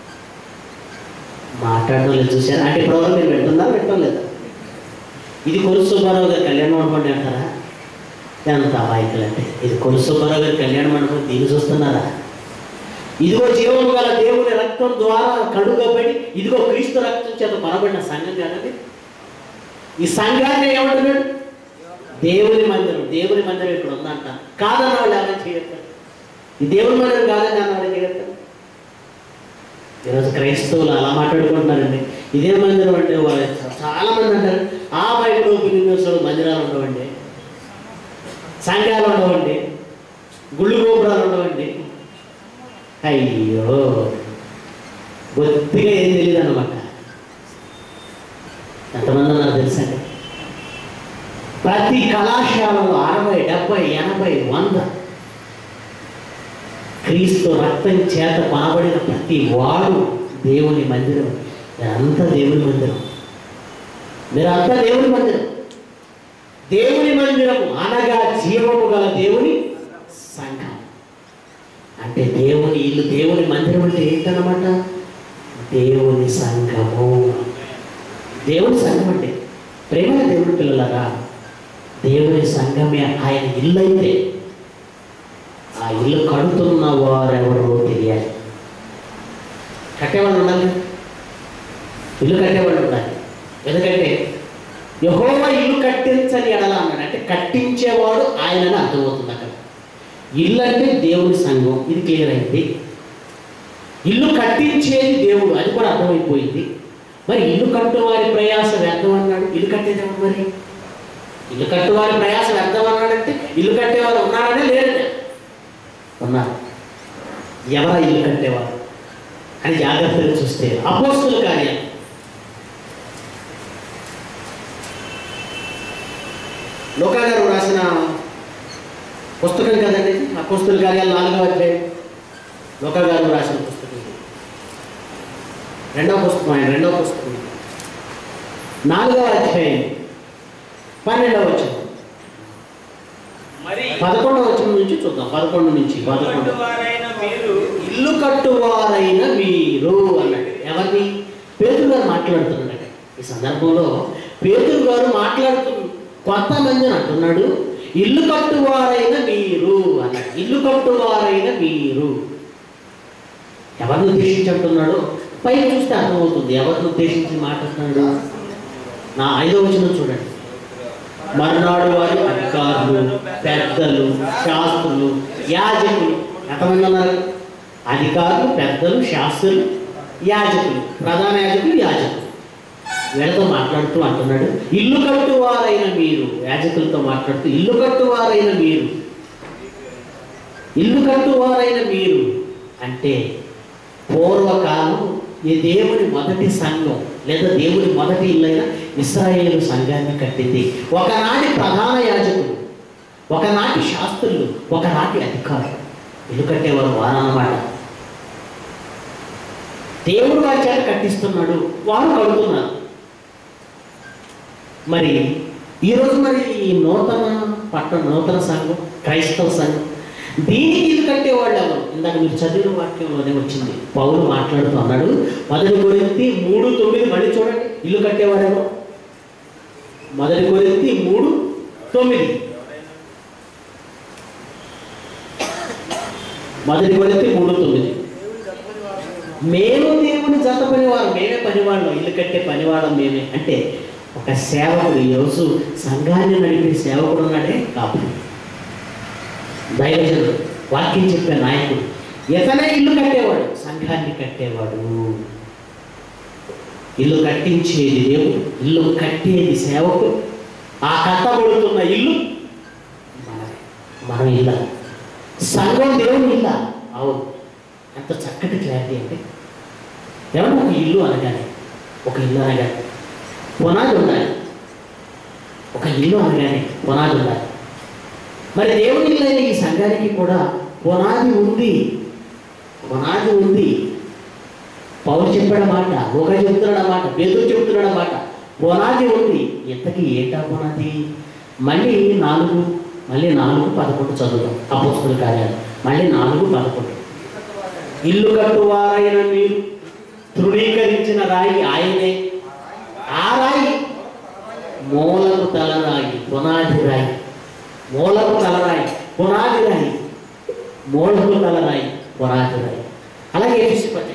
మాట్లాడడం లేదు చూసారా అంటే ఇప్పుడు మీరు వింటున్నారా వింటం లేదా ఇది కొలుసు సుబ్బారావు గారి కళ్యాణ మండపం అంటారా ఎంత అమాయకులు అంటే ఇది కొలుసు సుబ్బారావు గారి కళ్యాణ మండపం దీన్ని చూస్తున్నారా ఇదిగో జీవము గల దేవుని రక్తం ద్వారా కడుగబడి ఇదిగో క్రీస్తు రక్తం చేత కొనబడిన సంఘం కాదండి ఈ సంఘాన్ని ఏమంటున్నాడు దేవుని మందిరం దేవుని మందిరం ఇక్కడ ఉందంట కాదన్న వాళ్ళు ఎవరైనా చేయట్లేదు ఈ దేవుని మందిరం కాదని అన్న వాళ్ళు చేయట్లేదు ఈరోజు క్రైస్తవులు అలా మాట్లాడుకుంటున్నారండి ఇదే మందిరం అంటే వాళ్ళు చాలా మంది అంటారు ఆ బైబిల్ ఓపెనింగ్ చేస్తాడు మందిరాలు ఉండవండి సంఘాలు ఉండవండి గుళ్ళు గోపురాలు ఉండవండి అయ్యో బొత్తిగా ఏం తెలియదు అనమాట ఎంతమంది ఉన్నారు తెలుసండి ప్రతి కళాశాలలో అరవై డెబ్బై ఎనభై వంద క్రీస్తు రక్తం చేత కొనబడిన ప్రతి వాడు దేవుని మందిరం మీరంతా దేవుని మందిరం మీరంతా దేవుని మందిరం దేవుని మందిరము అనగా జీవము గల దేవుని సంఘం అంటే దేవుని ఇల్లు దేవుని మందిరం అంటే ఏంటన్నమాట దేవుని సంఘము దేవుని సంఘం అంటే ప్రేమ దేవుని పిల్లలరా దేవుని సంఘమే ఆయన ఇల్లు అయితే ఆ ఇల్లు కడుతున్న వారెవరో తెలియాలి కట్టేవాళ్ళు ఉండాలి కదా? ఇల్లు కట్టేవాళ్ళు ఉండాలి ఎందుకంటే యహోవ ఇల్లు కట్టించని ఎడల అన్నాడు అంటే కట్టించేవాడు ఆయనని అర్థమవుతుంది అక్కడ ఇల్లు అంటే దేవుని సంఘం ఇది క్లియర్ అయింది ఇల్లు కట్టించేది దేవుడు అది కూడా అర్థమైపోయింది మరి ఇల్లు కట్టువారి ప్రయాస వ్యర్థం అన్నాడు ఇల్లు కట్టేదేమో మరి ఇల్లు కట్టువారి ప్రయాస వ్యర్థం అన్నాడంటే ఇల్లు కట్టేవారు ఉన్నారనే లేరు ఉన్నారు ఎవరా ఇల్లు కట్టేవారు అని జాగ్రత్తగా చూస్తే అపోస్తుల కార్యం లోకా గారు రాసిన పుస్తకం కదండి అపోస్తుల కార్యాలు నాలుగవ అధ్యాయం లోకా గారు రాసిన పుస్తకం ఇది. రెండవ పుస్తకం ఆయన రెండవ పుస్తకం ఇది. నాలుగవ అధ్యాయం పన్నెండవ వచ్చిన మరి పదకొండవ వచ్చిన నుంచి చూద్దాం పదకొండు నుంచి పదకొండు వారైన మీరు ఇల్లు కట్టువారైన మీరు అన్నాడు ఎవరిని పేతురు గారు మాట్లాడుతున్నాడు ఈ సందర్భంలో పేతురు గారు మాట్లాడుతు కొంతమంది అంటున్నాడు ఇల్లు కట్టువారైన మీరు అన్నాడు ఇల్లు కట్టువారైన మీరు ఎవరిని ఉద్దేశించి అంటున్నాడు పైన చూస్తే అర్థమవుతుంది ఎవరిని ఉద్దేశించి మాట్లాడుతున్నాడు నా ఐదో వచనం చూడండి మర్నాడు వారి అధికారులు పెద్దలు శాస్త్రులు యాజకులు ఎంతమంది ఉన్నారు అధికారులు పెద్దలు శాస్త్రులు యాజకులు ప్రధాన యాజకులు యాజకులు వీళ్ళతో మాట్లాడుతూ అంటున్నాడు ఇల్లు కట్టువారైన మీరు యాజకులతో మాట్లాడుతూ ఇల్లు కట్టువారైన మీరు ఇల్లు కట్టువారైన మీరు అంటే పూర్వకాలం ఈ దేవుని మొదటి సంఘం లేదా దేవుని మొదటి ఇల్లైన ఇస్రాయేలు సంఘాన్ని కట్టింది ఒకనాటి ప్రధాన యాజకులు ఒకనాటి శాస్త్రులు ఒకనాటి అధికారులు ఇల్లు కట్టేవారు వారన్నమాట దేవుడు వారి చేత కట్టిస్తున్నాడు వారు కడుతున్నారు మరి ఈరోజు మరి ఈ నూతన పట్టణ నూతన సంఘం క్రైస్తవ సంఘం దీనికి ఇల్లు కట్టేవాళ్ళు ఎవరు ఇందాక మీరు చదివిన వాక్యంలోనే వచ్చింది పౌలు మాట్లాడుతూ అన్నాడు మొదటి కొరింతి మూడు తొమ్మిది మళ్ళీ చూడండి ఇల్లు కట్టేవాడు ఎవరు మొదటి కొరింతి మూడు తొమ్మిది మొదటి కొరింతి మూడు తొమ్మిది మేము దేవుని జత పనివారు మేమే పనివాళ్ళం ఇల్లు కట్టే పనివాళ్ళం మేమే అంటే ఒక సేవకుడు ఈరోజు సంఘాన్ని నడిపే సేవకుడు ఉన్నాడే కాపు దైవజనుడు వాక్యం చెప్పే నాయకుడు ఇతనే ఇల్లు కట్టేవాడు సంఘాన్ని కట్టేవాడు ఇల్లు కట్టించేది దేవుడు ఇల్లు కట్టేది సేవకుడు ఆ కట్టబడుతున్న ఇల్లు మనమే మనం ఇల్ల సంఘం దేవుని ఇల్ల అవును ఎంత చక్కటి క్లారిటీ అంటే ఎవరు ఒక ఇల్లు అనగానే ఒక ఇల్లు అనగానే పునాది ఉండాలి ఒక ఇల్లు అనగానే పునాది ఉండాలి మరి దేవుని ఇల్లు అయిన ఈ సంఘానికి కూడా పునాది ఉంది పునాది ఉంది పౌరు చెప్పాడు మాట ఒక చెప్తున్నాడు మాట పేదలు చెప్తున్నాడు మాట పునాది ఉంది ఇంతకీ ఏంటా పునాది మళ్ళీ నాలుగు మళ్ళీ నాలుగు పదకొండు చదువుతాం అపోస్తుల కార్యాలు మళ్ళీ నాలుగు పదకొండు ఇల్లు కట్టువారైన మీరు తృణీకరించిన రాయి ఆయనే ఆ రాయి మూలకు తలరాయి పునాది రాయి మూలకు తలరాయి పునాది రాయి మూలకు తలరాయి పునాది రాయి అలాగే ఎఫ్ఎస్సి పత్రిక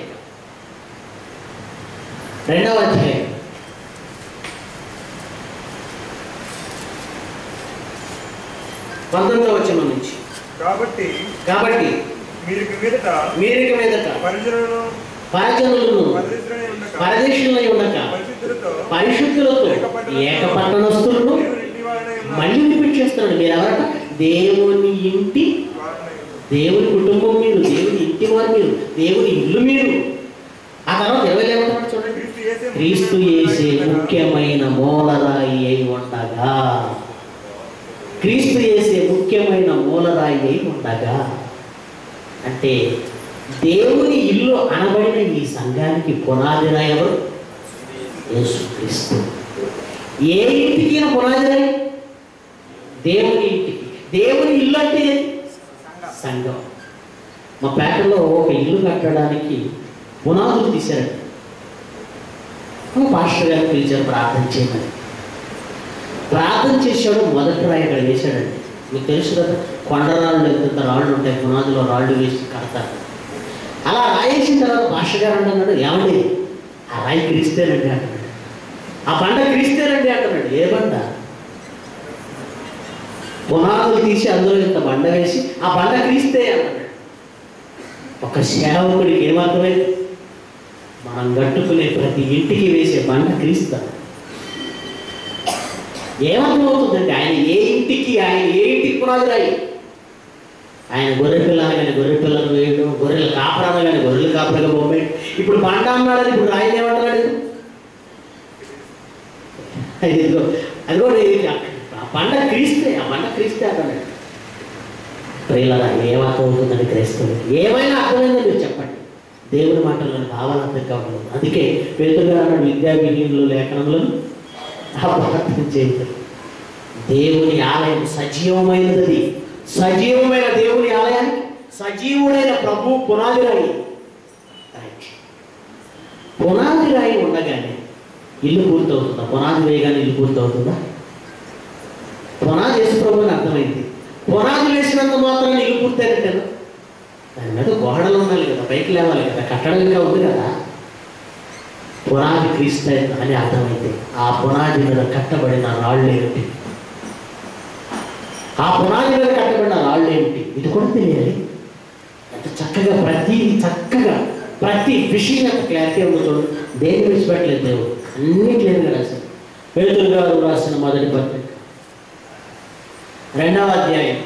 రెండవ అధ్యాయం పంతొమ్మిదవ వచనం నుంచి కాబట్టి కాబట్టి మీరు ఇక మీదట మీరిక మీదట పరిజనులను పరజనులను పరదేశులై ఉండక పరదేశంలో ఉండక పరిశుద్ధులతో పరిశుద్ధులతో ఏకపట్టణస్తులను దేవుని ఇంటి వారినై ఉన్నారు. మళ్ళీ రిపీట్ చేస్తున్నాడు మీరు ఎవరట దేవుని ఇంటి వారినై ఉన్నారు. దేవుని కుటుంబం మీరు దేవుని ఇంటి వారు మీరు దేవుని ఇల్లు మీరు ఆ తర్వాత ఇరవై ఏమంటున్నాడు చూడండి క్రీస్తు యేసే క్రీస్తు చేసే ముఖ్యమైన మూలరాయి అయి ఉండగా క్రీస్తు చేసే ముఖ్యమైన మూలరాయి అయి ఉండగా అంటే దేవుని ఇల్లు అనబడిన ఈ సంఘానికి పునాది రాయి ఎవరు యేసుక్రీస్తు ఏ ఇంటికి పునాది రాయి దేవుని ఇంటికి దేవుని ఇల్లు అంటే ఏది? సంఘం మా పేటలో ఒక ఇల్లు కట్టడానికి పునాదులు తీశారు పాస్టర్ గారు పిలిచారు ప్రార్థన చేయమని ప్రార్థన చేశాడు మొదటి రాయి అక్కడ వేశాడండి మీకు తెలుసు కదా కొండరాళ్ళు ఎంత రాళ్ళు ఉంటాయి పునాదిలో రాళ్ళు వేసి కడతారు అలా రాయేసిన తర్వాత పాస్టర్ గారు అంటున్నాడు ఏమండి ఆ రాయి క్రీస్తేనండి అంటున్నాడు ఆ బండ క్రీస్తేనండి అంటున్నాడు ఏ బండ పునాదులు తీసి అందులో ఇంత బండ వేసి ఆ బండ క్రీస్తే అన్నాడు ఒక సేవకుడికి ఏమర్థమైంది మనం కట్టుకునే ప్రతి ఇంటికి వేసే బండ క్రీస్తా ఏమర్థమవుతుందండి ఆయన ఏ ఇంటికి ఆయన ఏ ఇంటికి పునాది రాయి ఆయన గొర్రె పిల్లలు కానీ గొర్రె పిల్లలు వేయడం గొర్రెల కాపరాలు కానీ గొర్రెల కాపరగా బొమ్మేయడం ఇప్పుడు బండ అన్నాడు ఇప్పుడు రాయి ఏమంటున్నాడు ఇదిగో అది కూడా ఇది ఆ బండ క్రీస్తే ఆ బండ క్రీస్తే అన్నాడు ప్రియులరా ఏమర్థం అవుతుందని క్రైస్తవులు ఏమైనా అర్థమైందో మీరు చెప్పండి దేవుని మాటలను భావాలు అర్థం కావడం అందుకే పేదగా అన్నాడు విద్యా విలీనులు లేఖనంలో అపార్థం చేయదు దేవుని ఆలయం సజీవమైనది సజీవమైన దేవుని ఆలయానికి సజీవుడైన ప్రభు పునాది రాయి రైట్. పునాది రాయి ఉండగానే ఇల్లు పూర్తవుతుందా పునాది వేయగానే ఇల్లు పూర్తవుతుందా పునాది వేసి ప్రభు అని అర్థమైంది పునాది వేసినంత మాత్రం ఇల్లు పూర్తయినట్టేనా దాని మీద గోడలు ఉండాలి కదా పైకి లేవాలి కదా కట్టడం ఇంకా ఉంది కదా పునాది క్రీస్తు అని అర్థమైంది ఆ పునాది మీద కట్టబడిన రాళ్ళు ఏమిటి ఆ పునాది మీద కట్టబడిన రాళ్ళు ఏమిటి ఇది కూడా తెలియాలి ఎంత చక్కగా ప్రతి చక్కగా ప్రతి విషయం యొక్క క్లారిటీ ఉందో చూడండి దేని విడిచిపెట్టలేదు దేవుడు అన్ని క్లియర్గా రాశారు పేదలు గారు రాసిన మొదటి పత్రిక రెండవ అధ్యాయం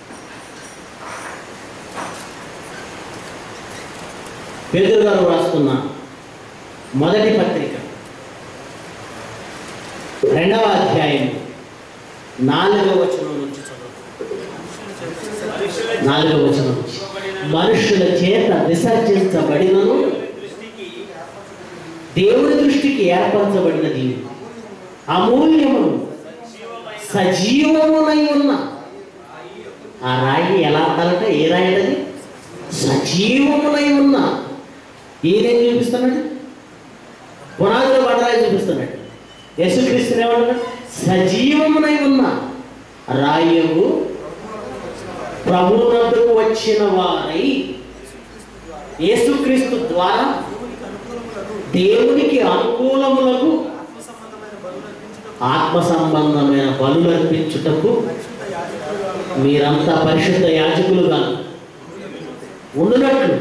పేదలు గారు రాస్తున్న మొదటి పత్రిక రెండవ అధ్యాయం నాలుగవ వచనం నుంచి చదువు మనుషుల నాలుగవ వచనం నుంచి మనుషుల చేత విసర్జించబడినను దృష్టికి దేవుని దృష్టికి ఏర్పరచబడినది అమూల్యము జీవమైన సజీవమునై ఉన్న ఆ రాయి ఎలా ఉండాలంటే ఏ రాయి అంటది సజీవమునై ఉన్న ఏదేం చూపిస్తున్నాడు పునాదిలో బండరాయి చూపిస్తున్నాడు యేసుక్రీస్తుని ఏమంటున్నాడు సజీవమునై ఉన్న రాయవు ప్రభువునకు వచ్చిన వారై యేసుక్రీస్తు ద్వారా దేవునికి అనుకూలములకు ఆత్మ సంబంధమైన బలులు అర్పించుటకు మీరంతా పరిశుద్ధ యాజకులుగా ఉండునట్లు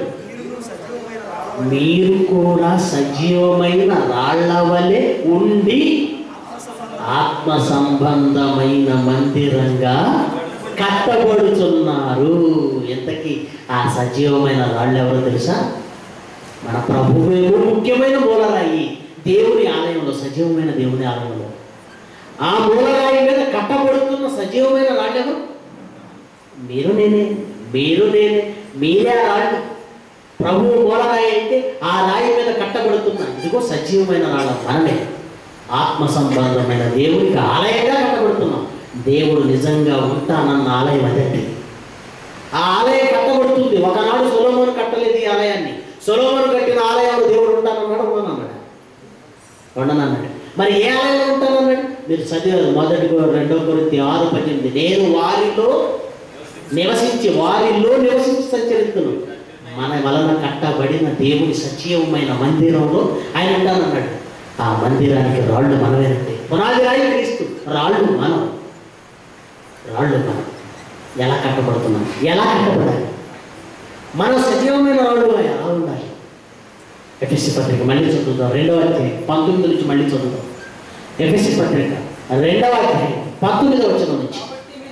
మీరు కూడా సజీవమైన రాళ్ల వలె ఉండి ఆత్మ సంబంధమైన మందిరంగా కట్టబడుతున్నారు ఎంతకి ఆ సజీవమైన రాళ్ళు ఎవరో తెలుసా మన ప్రభువేమో ముఖ్యమైన మూలరాయి దేవుని ఆలయంలో సజీవమైన దేవుని ఆలయంలో ఆ మూలరాయి మీద కట్టబడుతున్న సజీవమైన రాళ్ళు ఎవరు మీరు నేనే మీరు నేనే మీరే ఆ రాళ్ళు ప్రభువు మూలరాయి అయితే ఆ రాయి మీద కట్టబడుతున్న ఇదిగో సజీవమైన రాళ్ళ మనమే ఆత్మ సంబంధమైన దేవునికి ఆలయంగా కట్టబడుతున్నాం దేవుడు నిజంగా ఉంటానన్న ఆలయం అదండి ఆ ఆలయం కట్టబడుతుంది ఒకనాడు సొలోమోను కట్టలేదు ఈ ఆలయాన్ని సొలోమోను కట్టిన ఆలయంలో దేవుడు ఉంటానన్నాడు ఉండనన్నాడు ఉండనన్నాడు మరి ఏ ఆలయంలో ఉంటానన్నాడు మీరు చదివారు మొదటి కొ- రెండో కొరింథీ ఆరు పద్దెనిమిది నేను వారిలో నివసించి వారిలో నివసించి సంచరిస్తున్నాను మన వలన కట్టబడిన దేవుని సజీవమైన మందిరంలో ఆయన ఉంటానన్నాడు ఆ మందిరానికి రాళ్ళు మనమేనండి పునాది రాయి క్రీస్తు రాళ్ళు మనం రాళ్ళు మనం ఎలా కట్టబడుతున్నాం ఎలా కట్టబడాలి మన సజీవమైన రాళ్ళు ఎలా ఉండాలి ఎఫ్ఎస్సి పత్రిక మళ్ళీ చదువుతాం రెండవ అధ్యాయం పంతొమ్మిది నుంచి మళ్ళీ చదువుతాం ఎఫ్ఎస్సి పత్రిక రెండవ అధ్యాయం పంతొమ్మిదవ వచ్చిన నుంచి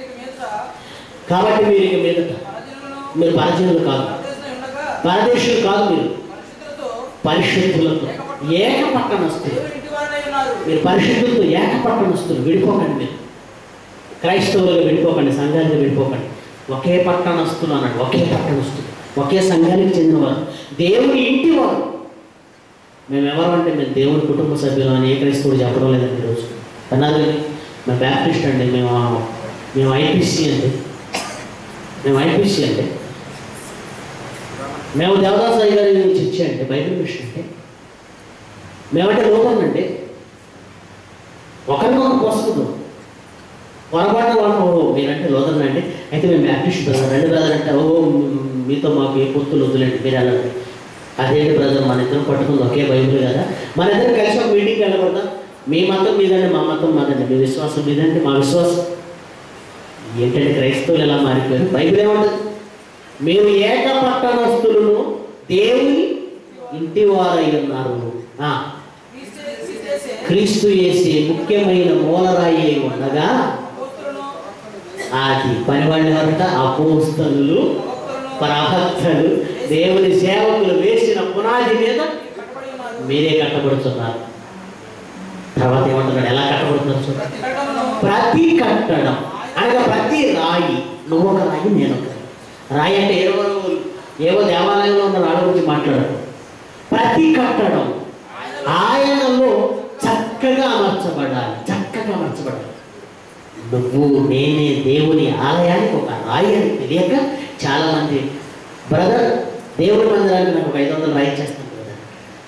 కాబట్టి మీరు ఇక మీదట కాబట్టి మీరు ఇక మీదట పరజనులను మీరు పరజనులు కాదు పరదేశులను ఉండగా పరదేశులు కాదు మీరు పరిశుద్ధులతో పరిశుద్ధులతో ఏక పట్టణస్తులు దేవుని ఇంటి వారై ఉన్నారు మీరు పరిశుద్ధులతో ఏక పట్టణస్తులు విడిపోకండి మీరు క్రైస్తవులుగా విడిపోకండి సంఘాలుగా విడిపోకండి ఒకే పట్టణస్తులు అన్నాడు ఒకే పట్టణస్తులు ఒకే సంఘానికి చెందినవారు దేవుని ఇంటి వారు మేము ఎవరు అంటే మేము దేవుని కుటుంబ సభ్యులు అని ఏ క్రైస్తవుడు చెప్పడం లేదండి ఈరోజు అన్నారు కానీ మేము బ్యాప్టిస్ట్ అండి మేము మేము ఐపీసీ అండి మేము ఐపీసీ అండి మేము దేవదాస్ అయ్య గారి నుంచి ఇచ్చేయండి బైబిల్ మిషన్ అంటే మేమంటే లోకమండి ఒకరికొకరు పోసుకుందాం పొరపాటు వాళ్ళు ఓ మీరంటే లోదర్ అండి అయితే మేము బ్యాప్టిస్ట్ బ్రదర్ రెండు బ్రదర్ అంటే ఓ మ్, మీతో మాకు ఏ పొత్తులు వద్దులేండి మీరు వెళ్ళండి అదేంటి బ్రదర్ మన ఇద్దరం పట్టుకుంది ఒకే బైబుల్ కదా మన ఇద్దరం కలిసి ఒక మీటింగ్కి వెళ్ళకూడదా మీ మతం మీదండి మా మతం మాదండి మీ విశ్వాసం మీదండి మా విశ్వాసం ఏంటంటే క్రైస్తవులు ఎలా మారిపోయారు బైబిల్ ఏమంటుంది మేము ఏక పట్టణస్తులను దేవుని ఇంటి వారై ఉన్నారు ఆ, క్రీస్తు- క్రీస్తేసే క్రీస్తు చేసే ముఖ్యమైన మూలరాయి అయి ఉండగా అపోస్తలులను, అది పనివాళ్ళు ఎవరట అపోస్తలు ప్రవక్తలను ప్రవక్తలు దేవుని సేవకులు వేసిన పునాది మీద కట్టబడి ఉన్నారు. మీరే కట్టబడుతున్నారు తర్వాత ఏమంటున్నాడు ఎలా కట్టబడుతున్నారు చూడండి ప్రతి కట్టడమును ప్రతి కట్టడం అనగా ప్రతి రాయి నువ్వు ఒక రాయి నేను ఒక రాయి రాయి అంటే ఏవో ఏవో దేవాలయంలో ఉన్న రాళ్ళ గురించి మాట్లాడరు ప్రతి కట్టడం ఆయనలో చక్కగా అమర్చబడాలి చక్కగా అమర్చబడాలి నువ్వు నేనే దేవుని ఆలయానికి ఒక రాయి అని తెలియక చాలామంది బ్రదర్ దేవుని మందిరానికి నాకు ఒక ఐదు వందలు రాయి చేస్తాను బ్రదర్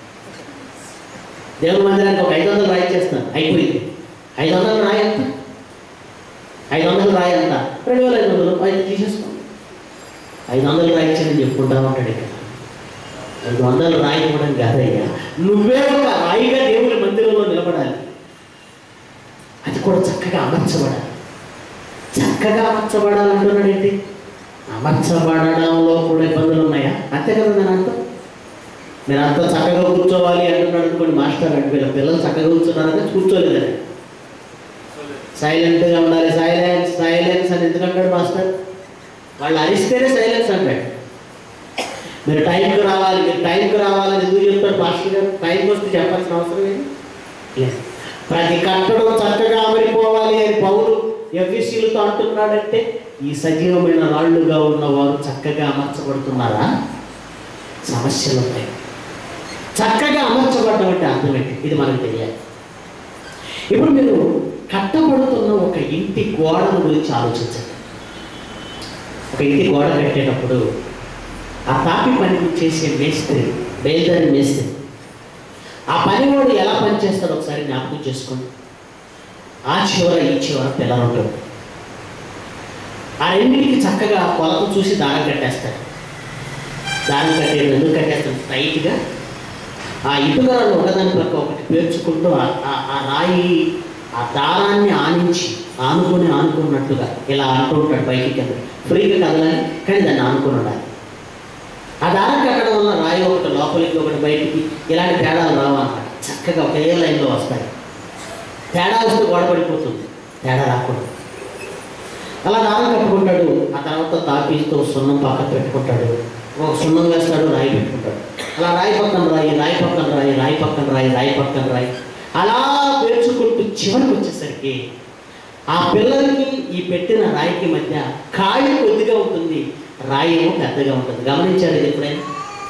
దేవుని మందిరానికి ఒక ఐదు వందలు రాయి చేస్తాను అయిపోయింది ఐదు వందలు రాయి ఎంత ఐదు వందలు రాయి ఎంత రెండు వేల ఐదు వందలు ఐదు తీసేసుకోండి ఐదు వందలు రాయి ఇచ్చానని చెప్పుకుంటా ఉంటాడు ఇక్కడ ఐదు వందలు రాయి ఇవ్వడం కాదయ్యా నువ్వే ఒక రాయిగా దేవుని మందిరంలో నిలబడాలి అది కూడా చక్కగా అమర్చబడాలి చక్కగా అమర్చబడాలంటున్నాడు ఏంటి అమర్చబడడంలో కూడా ఇబ్బందులు ఉన్నాయా అంతే కదా నేను అంటాం మీరు అంతా చక్కగా కూర్చోవాలి అంటున్నాడు అనుకోండి మాస్టర్ అంటే వీళ్ళ పిల్లలు చక్కగా కూర్చున్నారంటే కూర్చోలేదని సైలెంట్గా ఉండాలి సైలెన్స్ సైలెన్స్ అని ఎందుకంటాడు మాస్టర్ వాళ్ళు అరిస్తేనే సైలెన్స్ అంటాడు మీరు టైంకి రావాలి మీరు టైంకి రావాలని ఎందుకు చెప్తాడు మాస్టర్ గారు టైంకి వస్తే చెప్పాల్సిన అవసరం ఏంటి లేదు ప్రతి కట్టడం చక్కగా అమరిపోవాలి అని పౌరు ఎఫ్ఎస్సీలతో అంటున్నాడంటే ఈ సజీవమైన రాళ్ళుగా ఉన్నవారు చక్కగా అమర్చబడుతున్నారా సమస్యలు ఉంటాయి చక్కగా అమర్చబడటం అంటే అర్థం ఏంటి ఇది మనకు తెలియాలి ఇప్పుడు మీరు కట్టబడుతున్న ఒక ఇంటి గోడల గురించి ఆలోచించండి ఒక ఇంటి గోడ కట్టేటప్పుడు ఆ తాపి పని చేసే మేస్త్రి బయలుదేరి మేస్త్రి ఆ పనివాడు ఎలా పనిచేస్తాడో ఒకసారి జ్ఞాపకం చేసుకోండి ఆ చివర ఈ చివర పిల్లలు ఉంటాడు ఆ రెండింటికి చక్కగా కొలత చూసి దారం కట్టేస్తాడు దారం కట్టేది ఎందుకు కట్టేస్తాడు టైట్గా ఆ ఇటుకలను ఒకదాని పక్క ఒకటి పేర్చుకుంటూ ఆ- ఆ- ఆ రాయి ఆ దారాన్ని ఆనించి ఆనుకొని ఆనుకున్నట్టుగా ఇలా అంటూ ఉంటాడు పైకి కింద ఫ్రీగా కదలని కానీ దాన్ని ఆనుకొని ఉండాలి ఆ దారం కట్టడం వల్ల రాయి ఒకటి లోపలికి ఒకటి బయటికి ఇలాంటి తేడాలు రావు అన్నమాట చక్కగా ఒకే లైన్లో వస్తాయి తేడా వస్తే గోడ పడిపోతుంది తేడా రాకూడదు అలా దారం కట్టుకుంటాడు ఆ తర్వాత తాపీతో సున్నం పక్కన పెట్టుకుంటాడు ఒక సున్నం వేస్తాడు రాయి పెట్టుకుంటాడు అలా రాయి పక్కన రాయి రాయి పక్కన రాయి రాయి పక్కన రాయి రాయి పక్కన రాయి అలా పేర్చుకుంటూ చివరికి వచ్చేసరికి ఆ పిల్లలకి ఈ పెట్టిన రాయికి మధ్య ఖాళీ కొద్దిగా ఉంటుంది రాయి ఏమో పెద్దగా ఉంటుంది గమనించారు ఇది ఎప్పుడైనా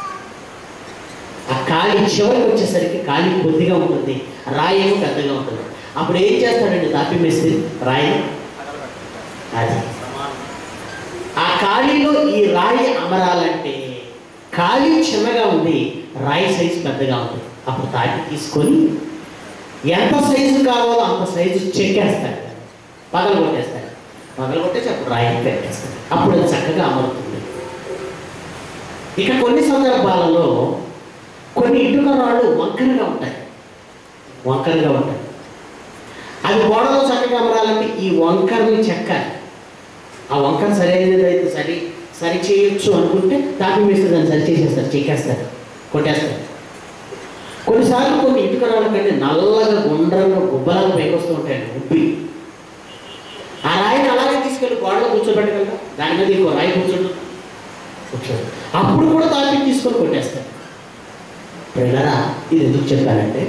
ఆ ఖాళీ చివరికి వచ్చేసరికి ఖాళీ కొద్దిగా ఉంటుంది రాయి ఏమో పెద్దగా ఉంటుంది అప్పుడు ఏం చేస్తాడండి తాపి మేస్త్రి రాయి అది ఆ ఖాళీలో ఈ రాయి అమరాలంటే ఖాళీ చిన్నగా ఉంది రాయి సైజు పెద్దగా ఉంది అప్పుడు తాటి తీసుకొని ఎంత సైజు కావాలో అంత సైజు చెక్కేస్తాడు పగలు కొట్టేస్తాడు పగలు కొట్టేసి అప్పుడు రాయి పెట్టేస్తాడు అప్పుడు అది చక్కగా అమరుతుంది ఇక కొన్ని సందర్భాలలో కొన్ని ఇటుక రాళ్ళు వంకరగా ఉంటాయి వంకరగా ఉంటాయి అవి గోడలో చక్కగా అమరాలంటే ఈ వంకరని చెక్కాలి ఆ వంకర సరైనది అయితే సరి సరి చేయొచ్చు అనుకుంటే తాపి వేస్తే దాన్ని సరి చేసేస్తారు చెక్కేస్తారు కొట్టేస్తారు కొన్నిసార్లు కొన్ని ఇటుక రాళ్ళ కంటే నల్లగా గుండ్రంగా గుబ్బలాగా పైకి వస్తూ ఉంటాయండి ఉబ్బి ఆ రాయిని అలాగే తీసుకెళ్ళి గోడలో కూర్చోబెట్టగలరా దాని మీద ఇంకో రాయి కూర్చోడు కూర్చోడు అప్పుడు కూడా తాపి తీసుకొని కొట్టేస్తారు పిల్లరా ఇది ఎందుకు చెప్పానంటే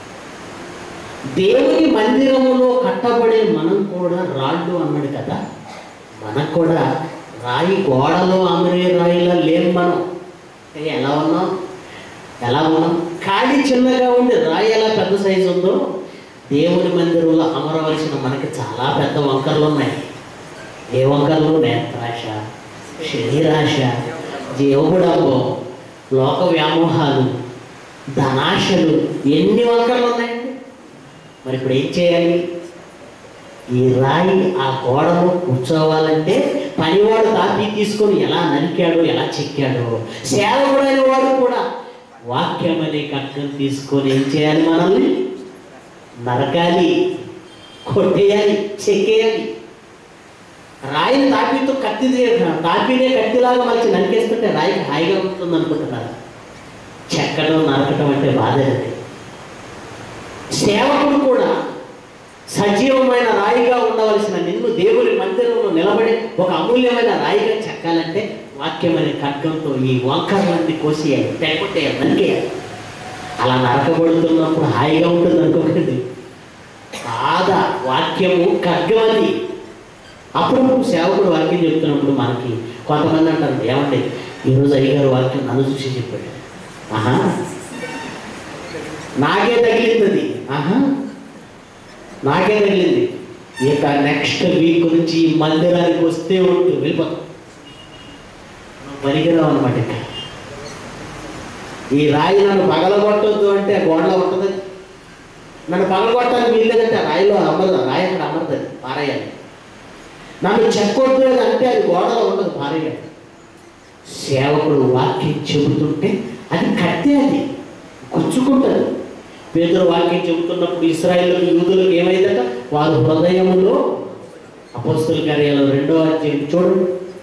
దేవుని మందిరములో కట్టబడే మనం కూడా రాళ్ళు అన్నాడు కదా మనకు కూడా రాయి గోడలో అమరే రాయిలా లేం మనం ఏ, ఎలా ఉన్నాం ఎలా ఉన్నాం ఖాళీ చిన్నగా ఉండి రాయి ఎలా పెద్ద సైజు ఉందో దేవుని మందిరంలో అమరవలసిన మనకి చాలా పెద్ద వంకరలు ఉన్నాయి ఏ వంకరలు నేత్రాశ శరీరాశ జీవగుడంబం లోక వ్యామోహాలు ధనాశలు ఎన్ని వంకరలు ఉన్నాయండి మరి ఇప్పుడు ఏం చేయాలి ఈ రాయి ఆ గోడలో కూర్చోవాలంటే పనివాడు తాపి తీసుకొని ఎలా నరికాడో ఎలా చెక్కాడో సేవకుడైన వాడు కూడా వాక్యం అనే కట్టం తీసుకొని ఏం చేయాలి మనల్ని నరకాలి కొట్టేయాలి చెక్కేయాలి రాయిని తాపితో కత్తి తాపినే కత్తిలాగా మళ్ళీ నరికేస్తుంటే రాయికి హాయిగా ఉంటుంది అనుకుంటున్నారు చెక్కడం నరకటం అంటే బాధేనండి సేవకుడు కూడా సజీవమైన రాయిగా ఉండవలసిన నిన్ను దేవుని మందిరంలో నిలబడి ఒక అమూల్యమైన రాయిగా చెక్కాలంటే వాక్యం అనే ఖడ్గంతో ఈ వంకర్లన్నీ కోసేయాలి తెగొట్టేయాలి నరికేయాలి అలా నరకబడుతున్నప్పుడు హాయిగా ఉంటుంది అనుకోకండి బాధ వాక్యము ఖడ్గం అది అప్పుడప్పుడు సేవకుడు వాక్యం చెప్తున్నప్పుడు మనకి కొంతమంది అంటారు ఏమండి ఈరోజు అయ్యగారు వాక్యం నన్ను చూసి చెప్పాడు ఆహా నాకే తగిలింది అది ఆహా నాకే తగిలింది ఇక నెక్స్ట్ వీక్ నుంచి ఈ మందిరానికి వస్తే ఉంటూ వెళ్ళిపోతాం పనికిరావు అనమాట ఇక ఈ రాయి నన్ను పగలగొట్టొద్దు అంటే గోడలో ఉంటుంది నన్ను పగలగొట్టాలని వీల్లేదంటే ఆ రాయిలో అమ్మదు రాయి అక్కడ అమ్మదు అది పారేయాలి నన్ను చెక్కొద్దు అని అంటే అది గోడలో ఉండదు పారేయాలి సేవకుడు వాక్యం చెబుతుంటే అది కట్టే అది గుచ్చుకుంటుంది పేదరు వాక్యం చెబుతున్నప్పుడు ఇస్రాయేల్ యూదులకు ఏమైందట వారు హృదయములో అపోస్తుల కార్యాలు రెండో అధ్యాయం చూడండి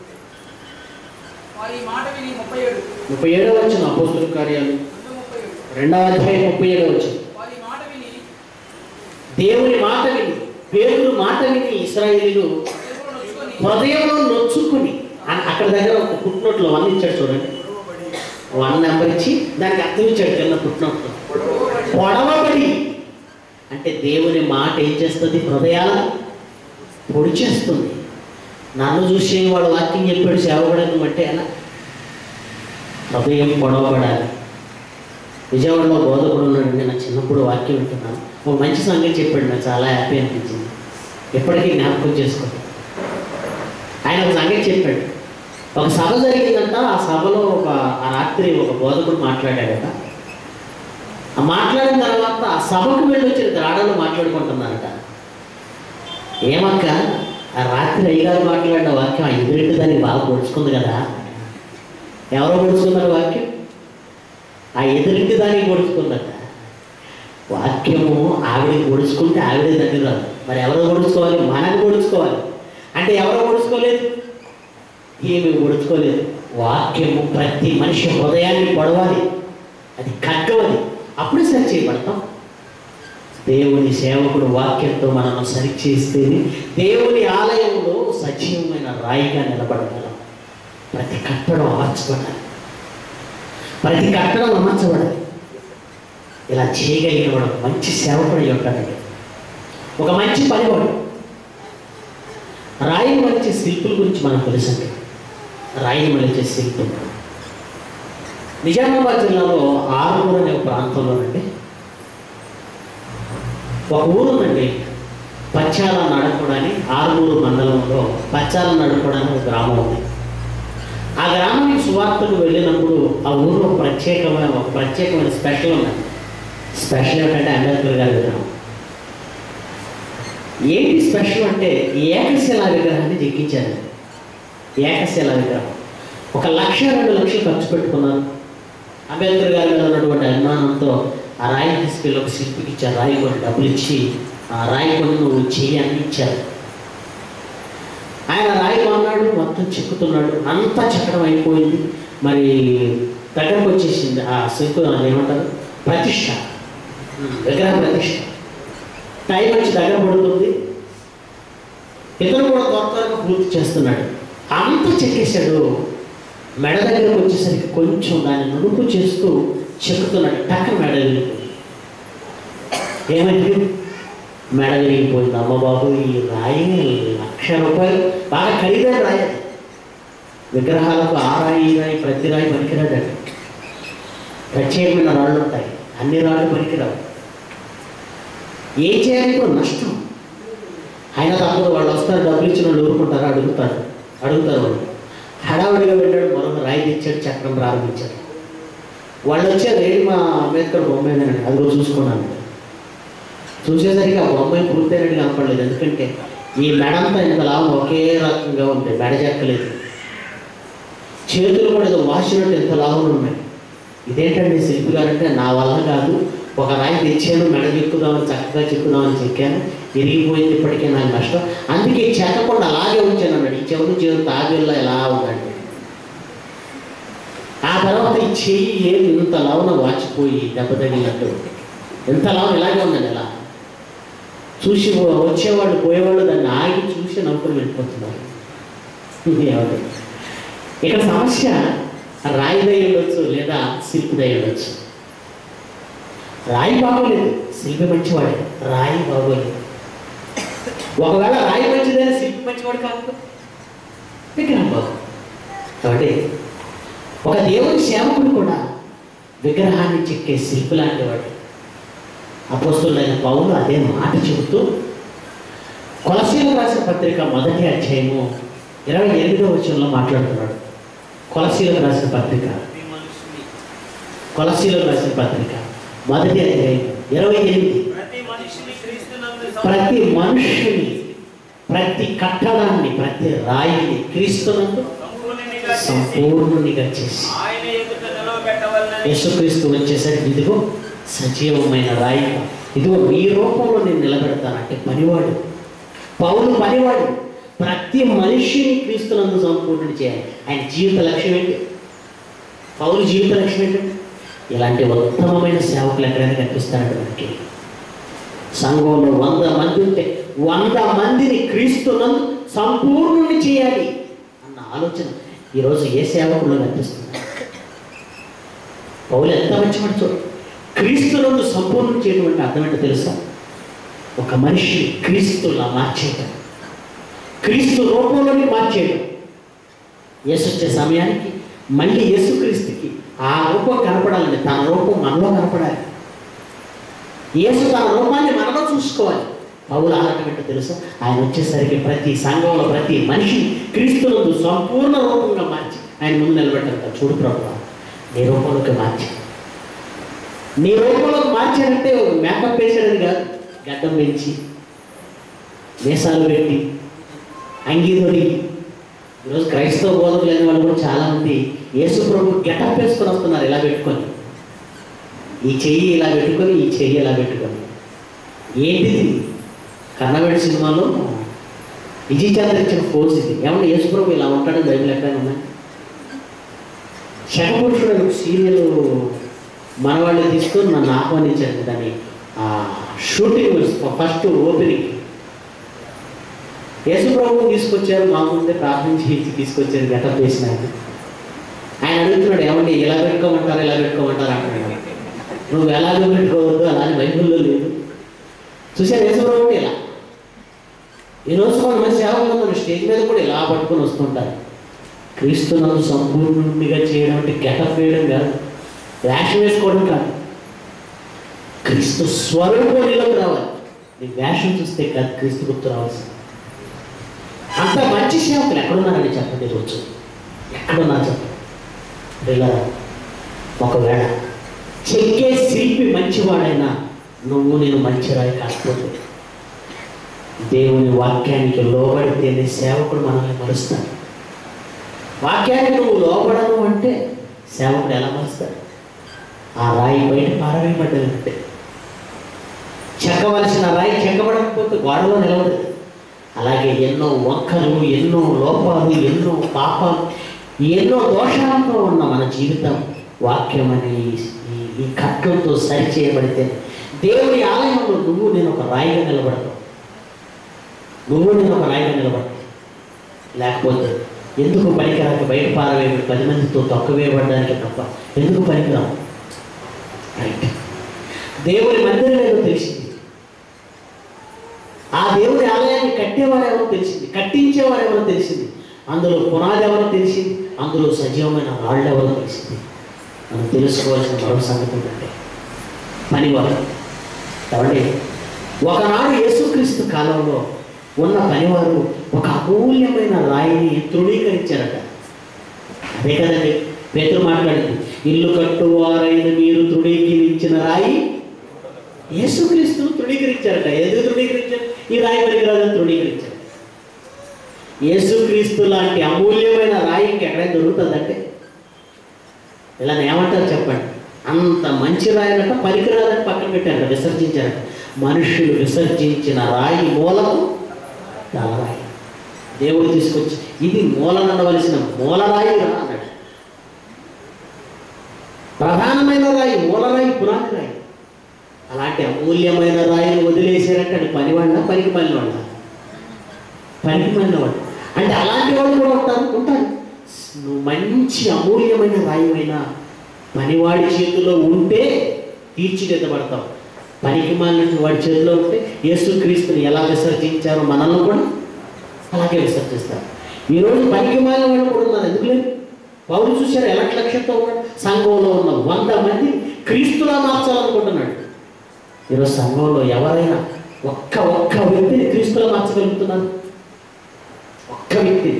వారి మాట విని ముప్పై ఏడు ముప్పై ఏడో వచ్చిన అపోస్తుల కార్యాలు రెండు ముప్పై ఏడు రెండవ అధ్యాయం ముప్పై ఏడో వచ్చింది వారి మాట విని దేవుని మాట విని పేరును మాట విని ఇస్రాయేలీలు దేవుడు నొచ్చుకొని హృదయంలో నొచ్చుకుని అ- అక్కడ దగ్గర ఒక పుట్టినోట్లో వన్ ఇచ్చాడు చూడండి వన్ నెంబర్ ఇచ్చి దానికి అర్థం ఇచ్చాడు కింద పుట్టినోట్లో పొడవబడి అంటే దేవుని మాట ఏం చేస్తుంది హృదయాల పొడి చేస్తుంది నన్ను చూసి వాడు వాక్యం చెప్పాడు సేవకుడని అంటే ఎలా హృదయం పొడవబడాలి విజయవాడలో బోధకుడు ఉన్నాడండి నా చిన్నప్పుడు వాక్యం వింటున్నాను ఒక మంచి సంగతి చెప్పాడు నాకు చాలా హ్యాపీ అనిపించింది ఎప్పటికీ జ్ఞాపకం చేసుకోండి ఆయన ఒక సంగతి చెప్పాడు ఒక సభ జరిగిందంట ఆ సభలో ఒక ఆ రాత్రి ఒక బోధకుడు మాట్లాడాడట ఆ మాట్లాడిన తర్వాత ఆ సభకు వెళ్ళి వచ్చిన ద్రాడలు మాట్లాడుకుంటున్నారట ఏమక్క ఆ రాత్రి అయ్యగారు మాట్లాడిన వాక్యం ఆ ఎదురింటి దానికి బాగా పొడుచుకుంది కదా ఎవరో పొడుచుకున్నారు వాక్యం ఆ ఎదురింటి దానికి పొడుచుకుందట వాక్యము ఆవిడకి పొడుచుకుంటే ఆవిడే దగ్గర రాదు మరి ఎవరు పొడుచుకోవాలి మనకు పొడుచుకోవాలి అంటే ఎవరు పొడుచుకోలేదు ఏమి పొడుచుకోలేదు వాక్యము ప్రతి మనిషి హృదయాన్ని పొడవాలి అది కగ్గవది అప్పుడే సరి చేయబడతాం దేవుని సేవకుడు వాక్యంతో మనల్ని సరిచేస్తేనే దేవుని ఆలయంలో సజీవమైన రాయిగా నిలబడగలం ప్రతి కట్టడం అమర్చబడాలి ప్రతి కట్టడం అమర్చబడాలి ఇలా చేయగలిగిన వాడు ఒక మంచి సేవకుడు అయి ఉంటాడండి ఒక మంచి పనివాడు రాయిని మలిచే శిల్పుల గురించి మనకు తెలుసండి రాయిని మలిచే శిల్పులు నిజామాబాద్ జిల్లాలో ఆరుమూరు అనే ఒక ప్రాంతంలోనండి ఒక ఊరు ఉందండి పచ్చాల నడపడని ఆరుమూరు మండలంలో పచ్చాల నడపడని ఒక గ్రామం ఉంది ఆ గ్రామానికి సువార్తకు వెళ్ళినప్పుడు ఆ ఊరిలో ఒక ప్రత్యేకమైన ఒక ప్రత్యేకమైన స్పెషల్ ఉన్నది స్పెషల్ ఏంటంటే అంబేద్కర్ గారి విగ్రహం ఏంటి స్పెషల్ అంటే ఏకశిలా విగ్రహాన్ని చెక్కించారు ఏకశిలా విగ్రహం ఒక లక్ష రెండు లక్షలు ఖర్చు పెట్టుకున్నారు అంబేద్కర్ గారి మీద ఉన్నటువంటి అభిమానంతో ఆ రాయిని తీసుకెళ్ళి ఒక శిల్పికి ఇచ్చారు రాయి కొన్ని డబ్బులు ఇచ్చి ఆ రాయి కొన్ని నువ్వు చెయ్యి అని ఇచ్చారు ఆయన రాయి కొన్నాడు మొత్తం చెక్కుతున్నాడు అంతా చెక్కడం అయిపోయింది మరి దగ్గరకు వచ్చేసింది ఆ శిల్పు అది ఏమంటారు ప్రతిష్ట విగ్రహ ప్రతిష్ట టైం వచ్చి దగ్గర పడుతుంది ఇతను కూడా త్వర త్వరగా పూర్తి చేస్తున్నాడు అంత చెక్కేశాడు మెడ దగ్గరకు వచ్చేసరికి కొంచెం దాన్ని నునుపు చేస్తూ చెక్కుతున్నాడు టక్క మెడ విరిగిపోయింది ఏమైంది మెడ విరిగిపోయింది అమ్మ బాబు ఈ రాయి లక్ష రూపాయలు బాగా ఖరీదైన రాయి అది. విగ్రహాలకు ఆ రాయి ఈ రాయి ప్రతి రాయి పనికిరాడండి ప్రత్యేకమైన రాళ్ళు ఉంటాయి అన్ని రాళ్ళు పనికిరావు ఏం చేయాలి ఇప్పుడు నష్టం ఆయన తప్పదు వాళ్ళు వస్తారు డబ్బులు ఇచ్చిన వాళ్ళు ఊరుకుంటారు అడుగుతారు అడుగుతారు వాళ్ళు హడావుడిగా వెళ్ళాడు మరొక రాయి తెచ్చాడు చక్రం ప్రారంభించాడు వాళ్ళు వచ్చే రేడి మా అంబేద్కర్ బొమ్మ ఏదండి అదిగో చూసుకున్నాను చూసేసరికి ఆ బొమ్మ పూర్తయినట్టు కనపడలేదు ఎందుకంటే ఈ మెడంతా ఇంత లాభం ఒకే రకంగా ఉంటాయి మెడ చెక్కలేదు చేతులు కూడా ఏదో వాసినట్టు ఎంత లాభం ఉన్నాయి ఇదేంటండి శిల్పి గారు అంటే నా వల్ల కాదు ఒక రాయి తెచ్చాను మెడ చెక్కుదామని చక్కగా చెక్కుదామని చెక్కాను ఇరిగిపోయింది ఇప్పటికే నాకు నష్టం అందుకే చెక్కకుండా అలాగే ఉంచాను అన్నాడు ఈ చెవులు చెవులు తాబేళ్ళ ఎలా ఉందండి ఆ తర్వాత ఈ చెయ్యి ఏమి ఇంత లావున వాచిపోయి దెబ్బ తగిలినట్టు ఎంత లావు ఇలాగే ఉందండి ఇలా చూసి వచ్చేవాళ్ళు పోయేవాళ్ళు దాన్ని ఆగి చూసి నవ్వుకుని వెళ్ళిపోతున్నారు ఇది ఎవరు ఇక్కడ సమస్య రాయిదై ఉండొచ్చు లేదా శిల్పిదై ఉండొచ్చు రాయి బాగోలేదు శిల్పి మంచివాడే రాయి బాగోలేదు ఒకవేళ రాయి మంచిదైనా శిల్పి మంచివాడు కాదు విగ్రహం బాగు కాబట్టి ఒక దేవుని సేవకుడు కూడా విగ్రహాన్ని చెక్కే శిల్పి లాంటి వాడు అపోస్తులైన పౌలు అదే మాట చెబుతూ కొలసీలు రాసిన పత్రిక మొదటి అధ్యాయము ఇరవై ఎనిమిదో వచనంలో మాట్లాడుతున్నాడు కొలసీలకు రాసిన పత్రిక ప్రతి మనుషుని కొలసీలకు రాసిన పత్రిక మొదటి అధ్యాయం ఇరవై ఎనిమిది ప్రతి మనిషిని క్రీస్తునందు ప్రతి మనుష్యుని ప్రతి కట్టడాన్ని ప్రతి రాయిని క్రీస్తునందు సంపూర్ణునిగా చేసి సంపూర్ణునిగా చేసి ఆయన ఎదుట నిలవబెట్టవలనని యేసుక్రీస్తు వచ్చేసరికి ఇదిగో సజీవమైన రాయి ఇదిగో మీ రూపంలో నేను నిలబెడతానంటే పనివాడు పౌలు పనివాడు ప్రతి మనిషిని క్రీస్తునందు సంపూర్ణుని చేయాలి ఆయన జీవిత లక్ష్యం ఏంటి పౌలు జీవిత లక్ష్యం ఏంటంటే ఇలాంటి ఉత్తమమైన సేవకులు ఎక్కడైనా కనిపిస్తారంటే మనకి సంఘంలో వంద మంది ఉంటే వంద మందిని క్రీస్తునందు సంపూర్ణుని చేయాలి అన్న ఆలోచన ఈరోజు ఏ సేవకుల్లో కనిపిస్తుంది పౌలు ఎంత మంచివాడు చూడు క్రీస్తునందు సంపూర్ణం చేయడం అంటే అర్థమేంటో తెలుసా ఒక మనిషి క్రీస్తులా మార్చేయటం క్రీస్తు రూపంలోకి మార్చేయడం యేసు వచ్చే సమయానికి మళ్ళీ యేసుక్రీస్తుకి ఆ రూపం కనపడాలండి తన రూపం మనలో కనపడాలి యేసు తన రూపాన్ని మనలో చూసుకోవాలి పౌలు ఆరాటం ఏంటో తెలుసా ఆయన వచ్చేసరికి ప్రతి సంఘంలో ప్రతి మనిషి క్రీస్తునందు సంపూర్ణ రూపంగా మార్చి ఆయన ముందు నిలబెట్టారు చూడు ప్రభు నీ రూపంలోకి మార్చి నీ రూపంలోకి మార్చాడంటే మేకప్ వేసాడని కాదు గడ్డం పెంచి వేషాలు పెట్టి అంగీ తొడిగి ఈరోజు క్రైస్తవ బోధకులు లేని వాళ్ళు కూడా చాలామంది యేసు ప్రభు గెటప్ వేసుకొని వస్తున్నారు ఇలా పెట్టుకొని ఈ చెయ్యి ఇలా పెట్టుకొని ఈ చెయ్యి ఇలా పెట్టుకొని ఏంటిది కన్నవేడి సినిమాలో విజయ్ చంద్ర ఇచ్చిన ఫోర్స్ ఇది ఏమన్నా యేసు ప్రభు ఇలా ఉంటాడని బైబిల్ ఎక్కడైనా ఉన్నాయి శకపురుషుడు అనే సీరియల్ మనవాళ్ళు తీసుకొని నన్ను ఆహ్వానించారు దాన్ని ఆ షూటింగ్ ఫస్ట్ ఓపెనింగ్ యేసు ప్రభువుని తీసుకొచ్చారు మా ముందే ప్రార్థన చేయించి తీసుకొచ్చారు గెటప్ చేసిన ఆయన ఆయన అడుగుతున్నాడు ఏమండి ఇలా పెట్టుకోమంటారు ఇలా పెట్టుకోమంటారు అంటున్నాడు నువ్వు ఎలాగో పెట్టుకోవద్దు అలానే బైబిల్లో లేదు చూసారు యేసు ప్రభు ఇలా ఈరోజు కొంతమంది సేవకులు మన స్టేజ్ మీద కూడా ఇలా పట్టుకొని వస్తుంటారు క్రీస్తునందు సంపూర్ణుడిగా చేయడం అంటే గెటప్ వేయడం కాదు వేషం వేసుకోవడం కాదు క్రీస్తు స్వరూపంలోకి రావాలి నీ వేషం చూస్తే కాదు క్రీస్తు గుర్తు రావాల్సింది అంత మంచి సేవకులు ఎక్కడున్నారని చెప్పండి రోజు ఎక్కడున్నారు చెప్పండి ఇలా ఒకవేళ చెక్కే శిల్పి మంచివాడైనా నువ్వు నేను మంచి రాయి కాకపోతే దేవుని వాక్యానికి లోబడితేనే సేవకుడు మనల్ని మరుస్తాడు వాక్యానికి నువ్వు లోబడను అంటే సేవకుడు ఎలా మరుస్తాడు ఆ రాయి బయట పారవేయబడ్డదంటే చెక్కవలసిన రాయి చెక్కబడకపోతే గోడలో నిలబడదు అలాగే ఎన్నో వంకలు ఎన్నో లోపాలు ఎన్నో పాపాలు ఎన్నో దోషాలతో ఉన్న మన జీవితం వాక్యం అనే ఈ- ఈ- ఈ కట్టంతో సరి చేయబడితే దేవుని ఆలయంలో నువ్వు నేను ఒక రాయిగా నిలబడతావు నువ్వు నేను ఒక రాయిగా నిలబడతావు లేకపోతే ఎందుకు పనికిరాక బయట పారవేయబడి పది మందితో తక్కువేయబడడానికి తప్ప ఎందుకు పనికిరావు రైట్ దేవుని మందిరం ఏదో తెలిసింది ఆ దేవుని ఆలయాన్ని కట్టేవారు ఎవరో తెలిసింది కట్టించేవారు ఎవరో తెలిసింది అందులో పునాది ఎవరో తెలిసింది అందులో సజీవమైన రాళ్ళు ఎవరో తెలిసింది మనం తెలుసుకోవాల్సిన మరో సంగతి ఏంటంటే పనివారు కాబట్టి ఒకనాడు యేసుక్రీస్తు కాలంలో ఉన్న పనివారు ఒక అమూల్యమైన రాయిని తృణీకరించారట అదే కదండి పేతురు మాట్లాడింది ఇల్లు కట్టువారైన మీరు తృణీకరించిన రాయి యేసుక్రీస్తు తృణీకరించారట ఎందుకు తృణీకరించారు ఈ రాయి పనికిరాదని తృణీకరించారు యేసుక్రీస్తు లాంటి అమూల్యమైన రాయి ఇంకెక్కడైనా దొరుకుతుందంటే ఇలా ఏమంటారు చెప్పండి అంత మంచి రాయినట పనికిరాదని పక్కన పెట్టారట విసర్జించారట మనుషులు విసర్జించిన రాయి మూలకు రాయి దేవుడు తీసుకొచ్చి ఇది మూలనడవలసిన మూలరాయి రా అన్నాడు ప్రధానమైన రాయి మూలరాయి పురాణ రాయి అలాంటి అమూల్యమైన రాయిని వదిలేసారంటే అది పనివాడిన పనికి పనివాళ్ళ పనికి పనివాడు అంటే అలాంటి వాళ్ళు కూడా ఉంటారు ఉంటారు నువ్వు మంచి అమూల్యమైన రాయివైన పనివాడి చేతిలో ఉంటే తీర్చిదిద్దబడతావు పనికి మాలినట్టు వాడి చేతిలో ఉంటే యేసుక్రీస్తుని ఎలా విసర్జించారో మనల్ని కూడా అలాగే విసర్జిస్తారు ఈరోజు పనికి మాలిన వాళ్ళు కూడా ఉన్నారు ఎందుకు లేదు పౌరు చూశారు ఎలా లక్ష్యంతో ఉన్నాడు సంఘంలో ఉన్న వంద మంది క్రీస్తులా మార్చాలనుకుంటున్నాడు ఈరోజు సంఘంలో ఎవరైనా ఒక్క ఒక్క వ్యక్తిని క్రీస్తులా మార్చగలుగుతున్నారు ఒక్క వ్యక్తిని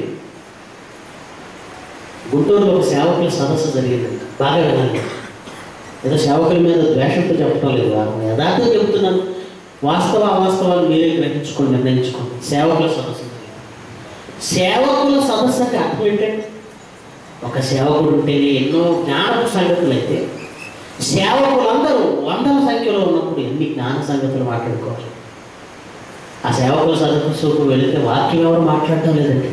గుంటూరులో ఒక సేవకుల సదస్సు జరిగింది బాగా వినండి ఏదో సేవకుల మీద ద్వేషంతో చెప్పడం లేదు వారు యథార్థం చెబుతున్నాను వాస్తవ అవాస్తవాలు మీరే గ్రహించుకొని నిర్ణయించుకోండి సేవకుల సదస్సు జరిగింది. సేవకుల సదస్సుకి అర్థం ఏంటంటే ఒక సేవకుడు ఉంటేనే ఎన్నో జ్ఞానపు సంగతులు అయితే సేవకులందరూ వందల సంఖ్యలో ఉన్నప్పుడు ఎన్ని జ్ఞాన సంగతులు మాట్లాడుకోవాలి ఆ సేవకుల సదస్సుకు వెళితే వాక్యం ఎవరు మాట్లాడటం లేదండి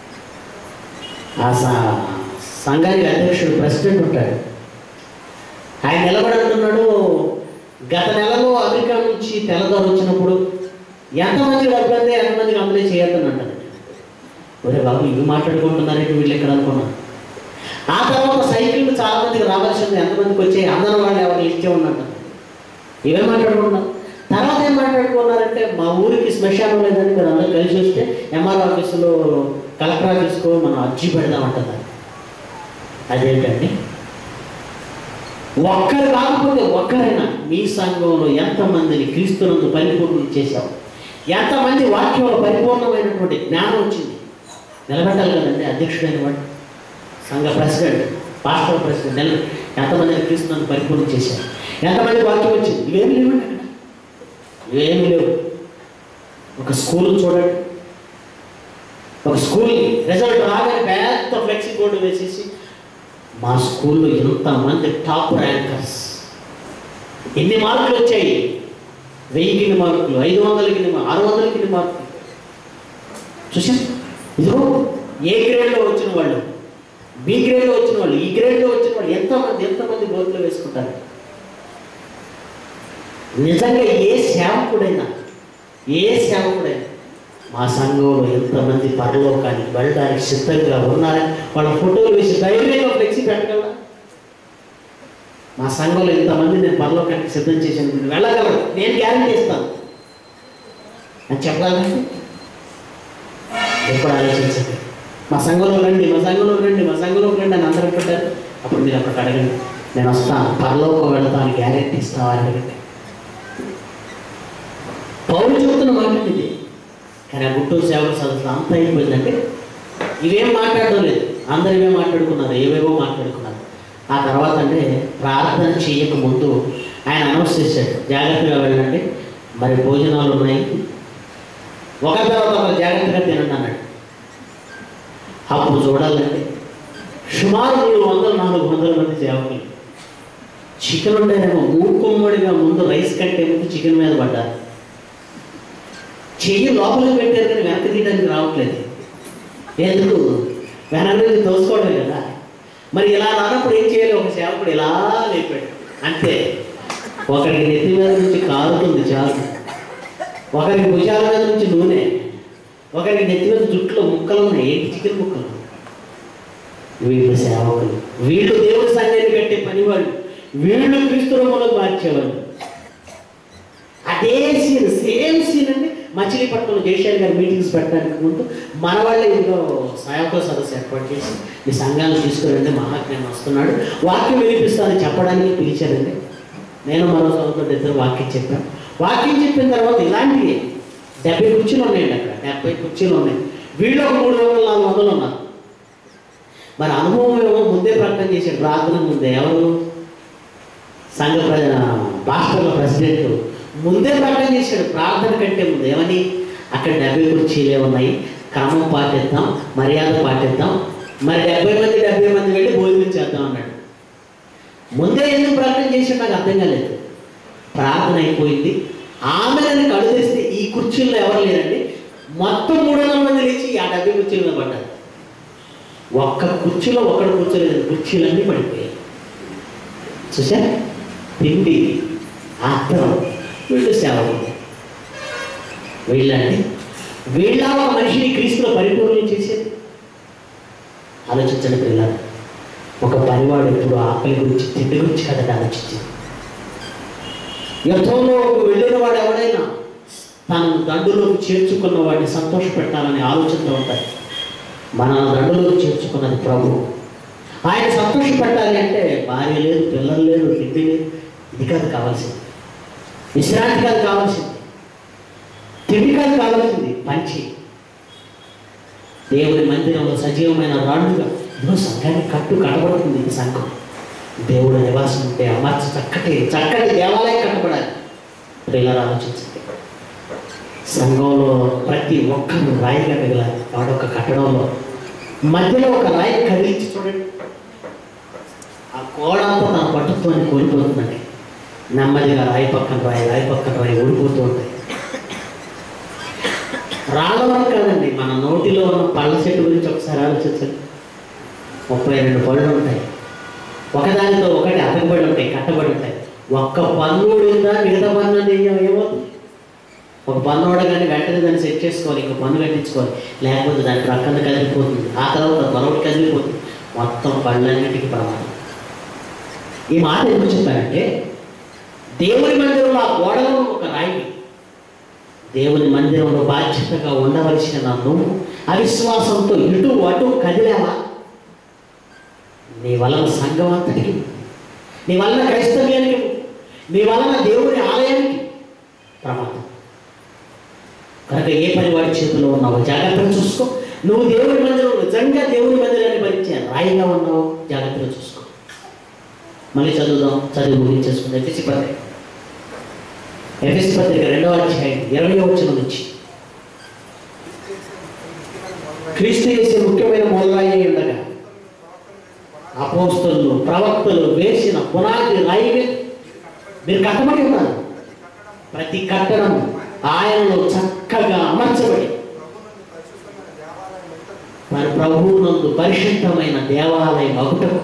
ఆ స- సంఘానికి అధ్యక్షుడు ప్రెసిడెంట్ ఉంటాడు ఆయన నిలబడి అంటున్నాడు గత నెలలో అమెరికా నుంచి తెల్లదోర వచ్చినప్పుడు ఎంతమంది డబ్బులంటే ఎంతమందికి అమలే చేయొద్దని అంటాడు ఒరే బాబు ఇవి మాట్లాడుకుంటున్నారంటే వీళ్ళు ఎక్కడ అనుకున్నాను ఆ తర్వాత సైకిల్ చాలా మందికి రావాల్సింది ఎంతమందికి వచ్చాయి అందరం వాళ్ళు ఎవరు ఇచ్చే ఉన్నట్టు ఇవే మాట్లాడుకున్నారు తర్వాత ఏం మాట్లాడుకున్నారంటే మా ఊరికి శ్మశానం లేదని మీరు అందరూ కలిసి వస్తే ఎంఆర్ ఆఫీసులో కలెక్టర్ ఆఫీస్కో మనం అర్జీ పెడదామంటున్నారు అదేంటండి ఒక్కరు కాకపోతే ఒక్కరైనా మీ సంఘంలో ఎంతమందిని క్రీస్తునందు పరిపూర్ణం చేశావు ఎంతమంది వాక్యంలో పరిపూర్ణమైనటువంటి జ్ఞానం వచ్చింది నిలబెట్టాలి కదండి అధ్యక్షుడైన వాడు సంఘ ప్రెసిడెంట్ పాస్టర్ ప్రెసిడెంట్ నిలబె ఎంతమందిని క్రీస్తునందు పరిపూర్ణం చేశారు ఎంతమంది వాక్యం వచ్చింది ఇవేమి లేవండి అక్కడ ఇవేమి లేవు ఒక స్కూల్ చూడండి ఒక స్కూల్ రిజల్ట్ రాగానే పెద్ద ఫ్లెక్సీ బోర్డు వేసేసి మా స్కూల్లో ఎంతమంది టాప్ ర్యాంకర్స్ ఎన్ని మార్కులు వచ్చాయి వెయ్యికి ఎన్ని మార్కులు ఐదు వందలకి ఎన్ని మార్కులు ఆరు వందలకి ఎన్ని మార్కులు చూసా ఇదిగో ఏ గ్రేడ్లో వచ్చిన వాళ్ళు బి గ్రేడ్లో వచ్చిన వాళ్ళు ఈ గ్రేడ్లో వచ్చిన వాళ్ళు ఎంతమంది ఎంతమంది బోర్డులో వేసుకుంటారు నిజంగా ఏ సేవకుడైనా ఏ సేవకుడైనా మా సంఘంలో ఎంతమంది పరలోకానికి వెళ్ళడానికి సిద్ధంగా ఉన్నారని వాళ్ళ ఫోటోలు వేసి ధైర్యంగా ఫ్లెక్సీ పెట్టగలరా మా సంఘంలో ఇంతమంది నేను పరలోకానికి సిద్ధం చేశాను మీరు వెళ్ళగలరు నేను గ్యారంటీ ఇస్తాను అని చెప్పగలండి ఎప్పుడు ఆలోచించండి మా సంఘంలో రండి మా సంఘంలో రండి మా సంఘంలో రండి అని అందరూ పెట్టారు అప్పుడు మీరు అక్కడికి అడగండి నేను వస్తాను పరలోకం వెళతాను గ్యారెంటీ ఇస్తావా అని అడగండి పౌరు చెబుతున్న మాట ఇది కానీ ఆ గుంటూరు సేవల సదస్సులో అంత అయిపోయిందంటే ఇవేం మాట్లాడడం లేదు అందరు ఇవే మాట్లాడుకున్నారు ఏవేవో మాట్లాడుకున్నారు ఆ తర్వాత అంటే ప్రార్థన చేయక ముందు ఆయన అనౌన్స్ చేశాడు జాగ్రత్తగా వెళ్ళండి మరి భోజనాలు ఉన్నాయి ఒకరి తర్వాత ఒకరు జాగ్రత్తగా తినండి అన్నాడు అప్పుడు చూడాలంటే సుమారు మూడు వందల నాలుగు వందల మంది సేవకులు చికెన్ ఉండేనేమో మూకుమ్మడిగా ముందు రైస్ కంటే ముందు చికెన్ మీద పడ్డారు చెయ్యి లోపలికి పెట్టారు కానీ వెనక్కి తీయడానికి రావట్లేదు ఎందుకు వెనక నుంచి తోసుకోవడం కదా మరి ఇలా రానప్పుడు ఏం చేయాలి ఒక సేవకుడు ఇలా లేపాడు అంతే ఒకరికి నెత్తి మీద నుంచి కారుతుంది చాలు ఒకరికి భుజాల మీద నుంచి నూనె ఒకరికి నెత్తి మీద జుట్టులో ముక్కలు ఉన్నాయి ఏంటి చికెన్ ముక్కలు వీళ్ళు సేవకులు వీళ్ళు దేవుడి సంఘాన్ని కట్టే పనివాళ్ళు వీళ్ళు క్రీస్తురములో మార్చేవాళ్ళు అదే సీన్ సేమ్ సీన్ అండి మచిలీపట్నంలో జయశాలి గారు మీటింగ్స్ పెట్టడానికి ముందు మన వాళ్ళే ఇంట్లో సాయకుల సదస్సు ఏర్పాటు చేసి మీ సంఘాలను తీసుకురండి మహాజ్ఞానం వస్తున్నాడు వాక్యం వినిపిస్తానని చెప్పడానికి పిలిచారండి నేను మరో సంవత్సరం ఇద్దరు వాక్యం చెప్పాను వాక్యం చెప్పిన తర్వాత ఇలాంటివి డెబ్బై కుర్చీలు ఉన్నాయండి అక్కడ డెబ్బై కుర్చీలు ఉన్నాయి వీళ్ళు ఒక మూడు వందల నాలుగు వందలు ఉన్నారు మరి అనుభవం ఏమో ముందే ప్రకటన చేశాడు ప్రార్థన ముందే ఎవరు సంఘ ప్ర- పాస్టర్ల ప్రెసిడెంట్ ముందే ప్రకటన చేశాడు ప్రార్థన కంటే ముందు ఏమని అక్కడ డెబ్బై కుర్చీలే ఉన్నాయి క్రమం పాటిద్దాం మర్యాద పాటిద్దాం మరి డెబ్బై మంది డెబ్బై మంది వెళ్ళి భోజనం చేద్దాం అన్నాడు ముందే ఎందుకు ప్రకటన చేశాడు నాకు అర్థం కాలేదు ప్రార్థన అయిపోయింది ఆమె నన్ను కడుదేస్తే ఈ కుర్చీల్లో ఎవరు లేరండి మొత్తం మూడు వందల మంది లేచి ఆ డెబ్బై కుర్చీల మీద పడ్డారు ఒక్క కుర్చీలో ఒకడు కూర్చోలేదు కుర్చీలన్నీ పడిపోయాయి చూసా తిండి ఆత్రం వీళ్ళు సేవలు వీళ్ళండి వీళ్ళ ఒక మనిషిని క్రీస్తులో పరిపూర్ణం చేసేది ఆలోచించండి పిల్లలు ఒక పనివాడు ఎప్పుడు ఆకలి గురించి తిండి గురించి కదండి ఆలోచించింది యుద్ధంలో వెళ్ళిన వాడు ఎవడైనా తనను దండులోకి చేర్చుకున్న వాడిని సంతోషపెట్టాలనే ఆలోచనతో ఉంటాయి మన దండులోకి చేర్చుకున్నది ప్రభు ఆయన సంతోషపెట్టాలి అంటే భార్య లేదు పిల్లలు లేదు తిండి లేదు ఇది కాదు కావాల్సింది విశ్రాంతి కాదు కావాల్సింది తిండి కాదు కావాల్సింది పంచి దేవుని మందిరంలో సజీవమైన రాళ్ళుగా ఇదిగో సంఘానికి కట్టు కట్టబడుతుంది ఈ సంఘం దేవుడు నివాసం ఉంటే అమర్చ చక్కటి చక్కటి దేవాలయం కట్టబడాలి ప్రియులారా ఆలోచించండి సంఘంలో ప్రతి ఒక్కరు రాయిగా మిగలాలి వాడొక కట్టడంలో మధ్యలో ఒక రాయి కదిలించి చూడండి ఆ కోడంతో తన పట్టుతో కోల్పోతుందండి నెమ్మదిగా రాయి పక్కన రాయి రాయి పక్కన రాయి ఊడిపోతూ ఉంటాయి రాళ్ళ వరకు కాదండి మన నోటిలో ఉన్న పళ్ళ చెట్టు గురించి ఒకసారి ఆలోచించండి ముప్పై రెండు పళ్ళు ఉంటాయి ఒకదానితో ఒకటి అతకబడి ఉంటాయి కట్టబడి ఉంటాయి ఒక్క పన్ను ఊడిందా మిగతా పన్ను అనేది ఏం- ఏమవుతుంది ఒక పన్ను ఊడగానే వెంటనే దాన్ని సెట్ చేసుకోవాలి ఇంకో పన్ను కట్టించుకోవాలి లేకపోతే దాని ప్రక్కన కదిలిపోతుంది ఆ తర్వాత మరొకటి కదిలిపోతుంది మొత్తం పళ్ళన్నిటికీ ప్రమాదం ఈ మాట ఎందుకు చెప్పారంటే దేవుని మందిరంలో ఆ గోడలో ఒక రాయి దేవుని మందిరంలో బాధ్యతగా ఉండవలసిన నన్ను అవిశ్వాసంతో ఇటు అటు కదిలేవా నీ వలన సంఘం అంతటికి నీ వలన క్రైస్తవ్యానికి నీ వలన దేవుని ఆలయానికి ప్రమాదం కనుక ఏ పని వాడి చేతిలో ఉన్నావో జాగ్రత్తగా చూసుకో నువ్వు దేవుని మందిరం నిజంగా దేవుని మందిరాన్ని భరించే రాయిగా ఉన్నావు జాగ్రత్తగా చూసుకో మళ్ళీ చదువుదాం చదివి ముగించేసుకుందాం ఎఫ్ఎస్సి పత్రిక ఎఫ్ఎస్సి పత్రిక రెండవ అధ్యాయం ఇరవై వచ్చిన నుంచి క్రీస్తు చేసే ముఖ్యమైన మూలరాయి అయి ఉండగా అపోస్తులు ప్రవక్తలు వేసిన పునాది రాయి మీద మీరు కట్టబడి ఉన్నారు ప్రతి కట్టడం ఆయనలో చక్కగా అమర్చబడి మరి ప్రభువునందు పరిశుద్ధమైన దేవాలయం ఒకటకు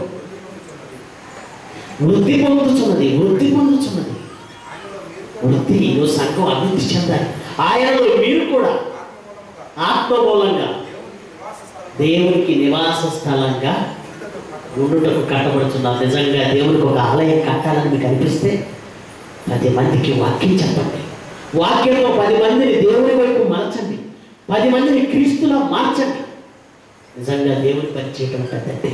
వృద్ధి పొందుతున్నది వృద్ధి పొందుతున్నది వృద్ధి ఈరోజు సంఘం అభివృద్ధి చెందాలి ఆయనలో మీరు కూడా ఆత్మమూలంగా దేవునికి నివాస స్థలంగా ఉండుటకు కట్టబడుతున్నారు నిజంగా దేవునికి ఒక ఆలయం కట్టాలని మీకు అనిపిస్తే పది మందికి వాక్యం చెప్పండి వాక్యంలో పది మందిని దేవుని వైపు మార్చండి పది మందిని క్రీస్తులా మార్చండి నిజంగా దేవుని పని చేయటం పెద్దండి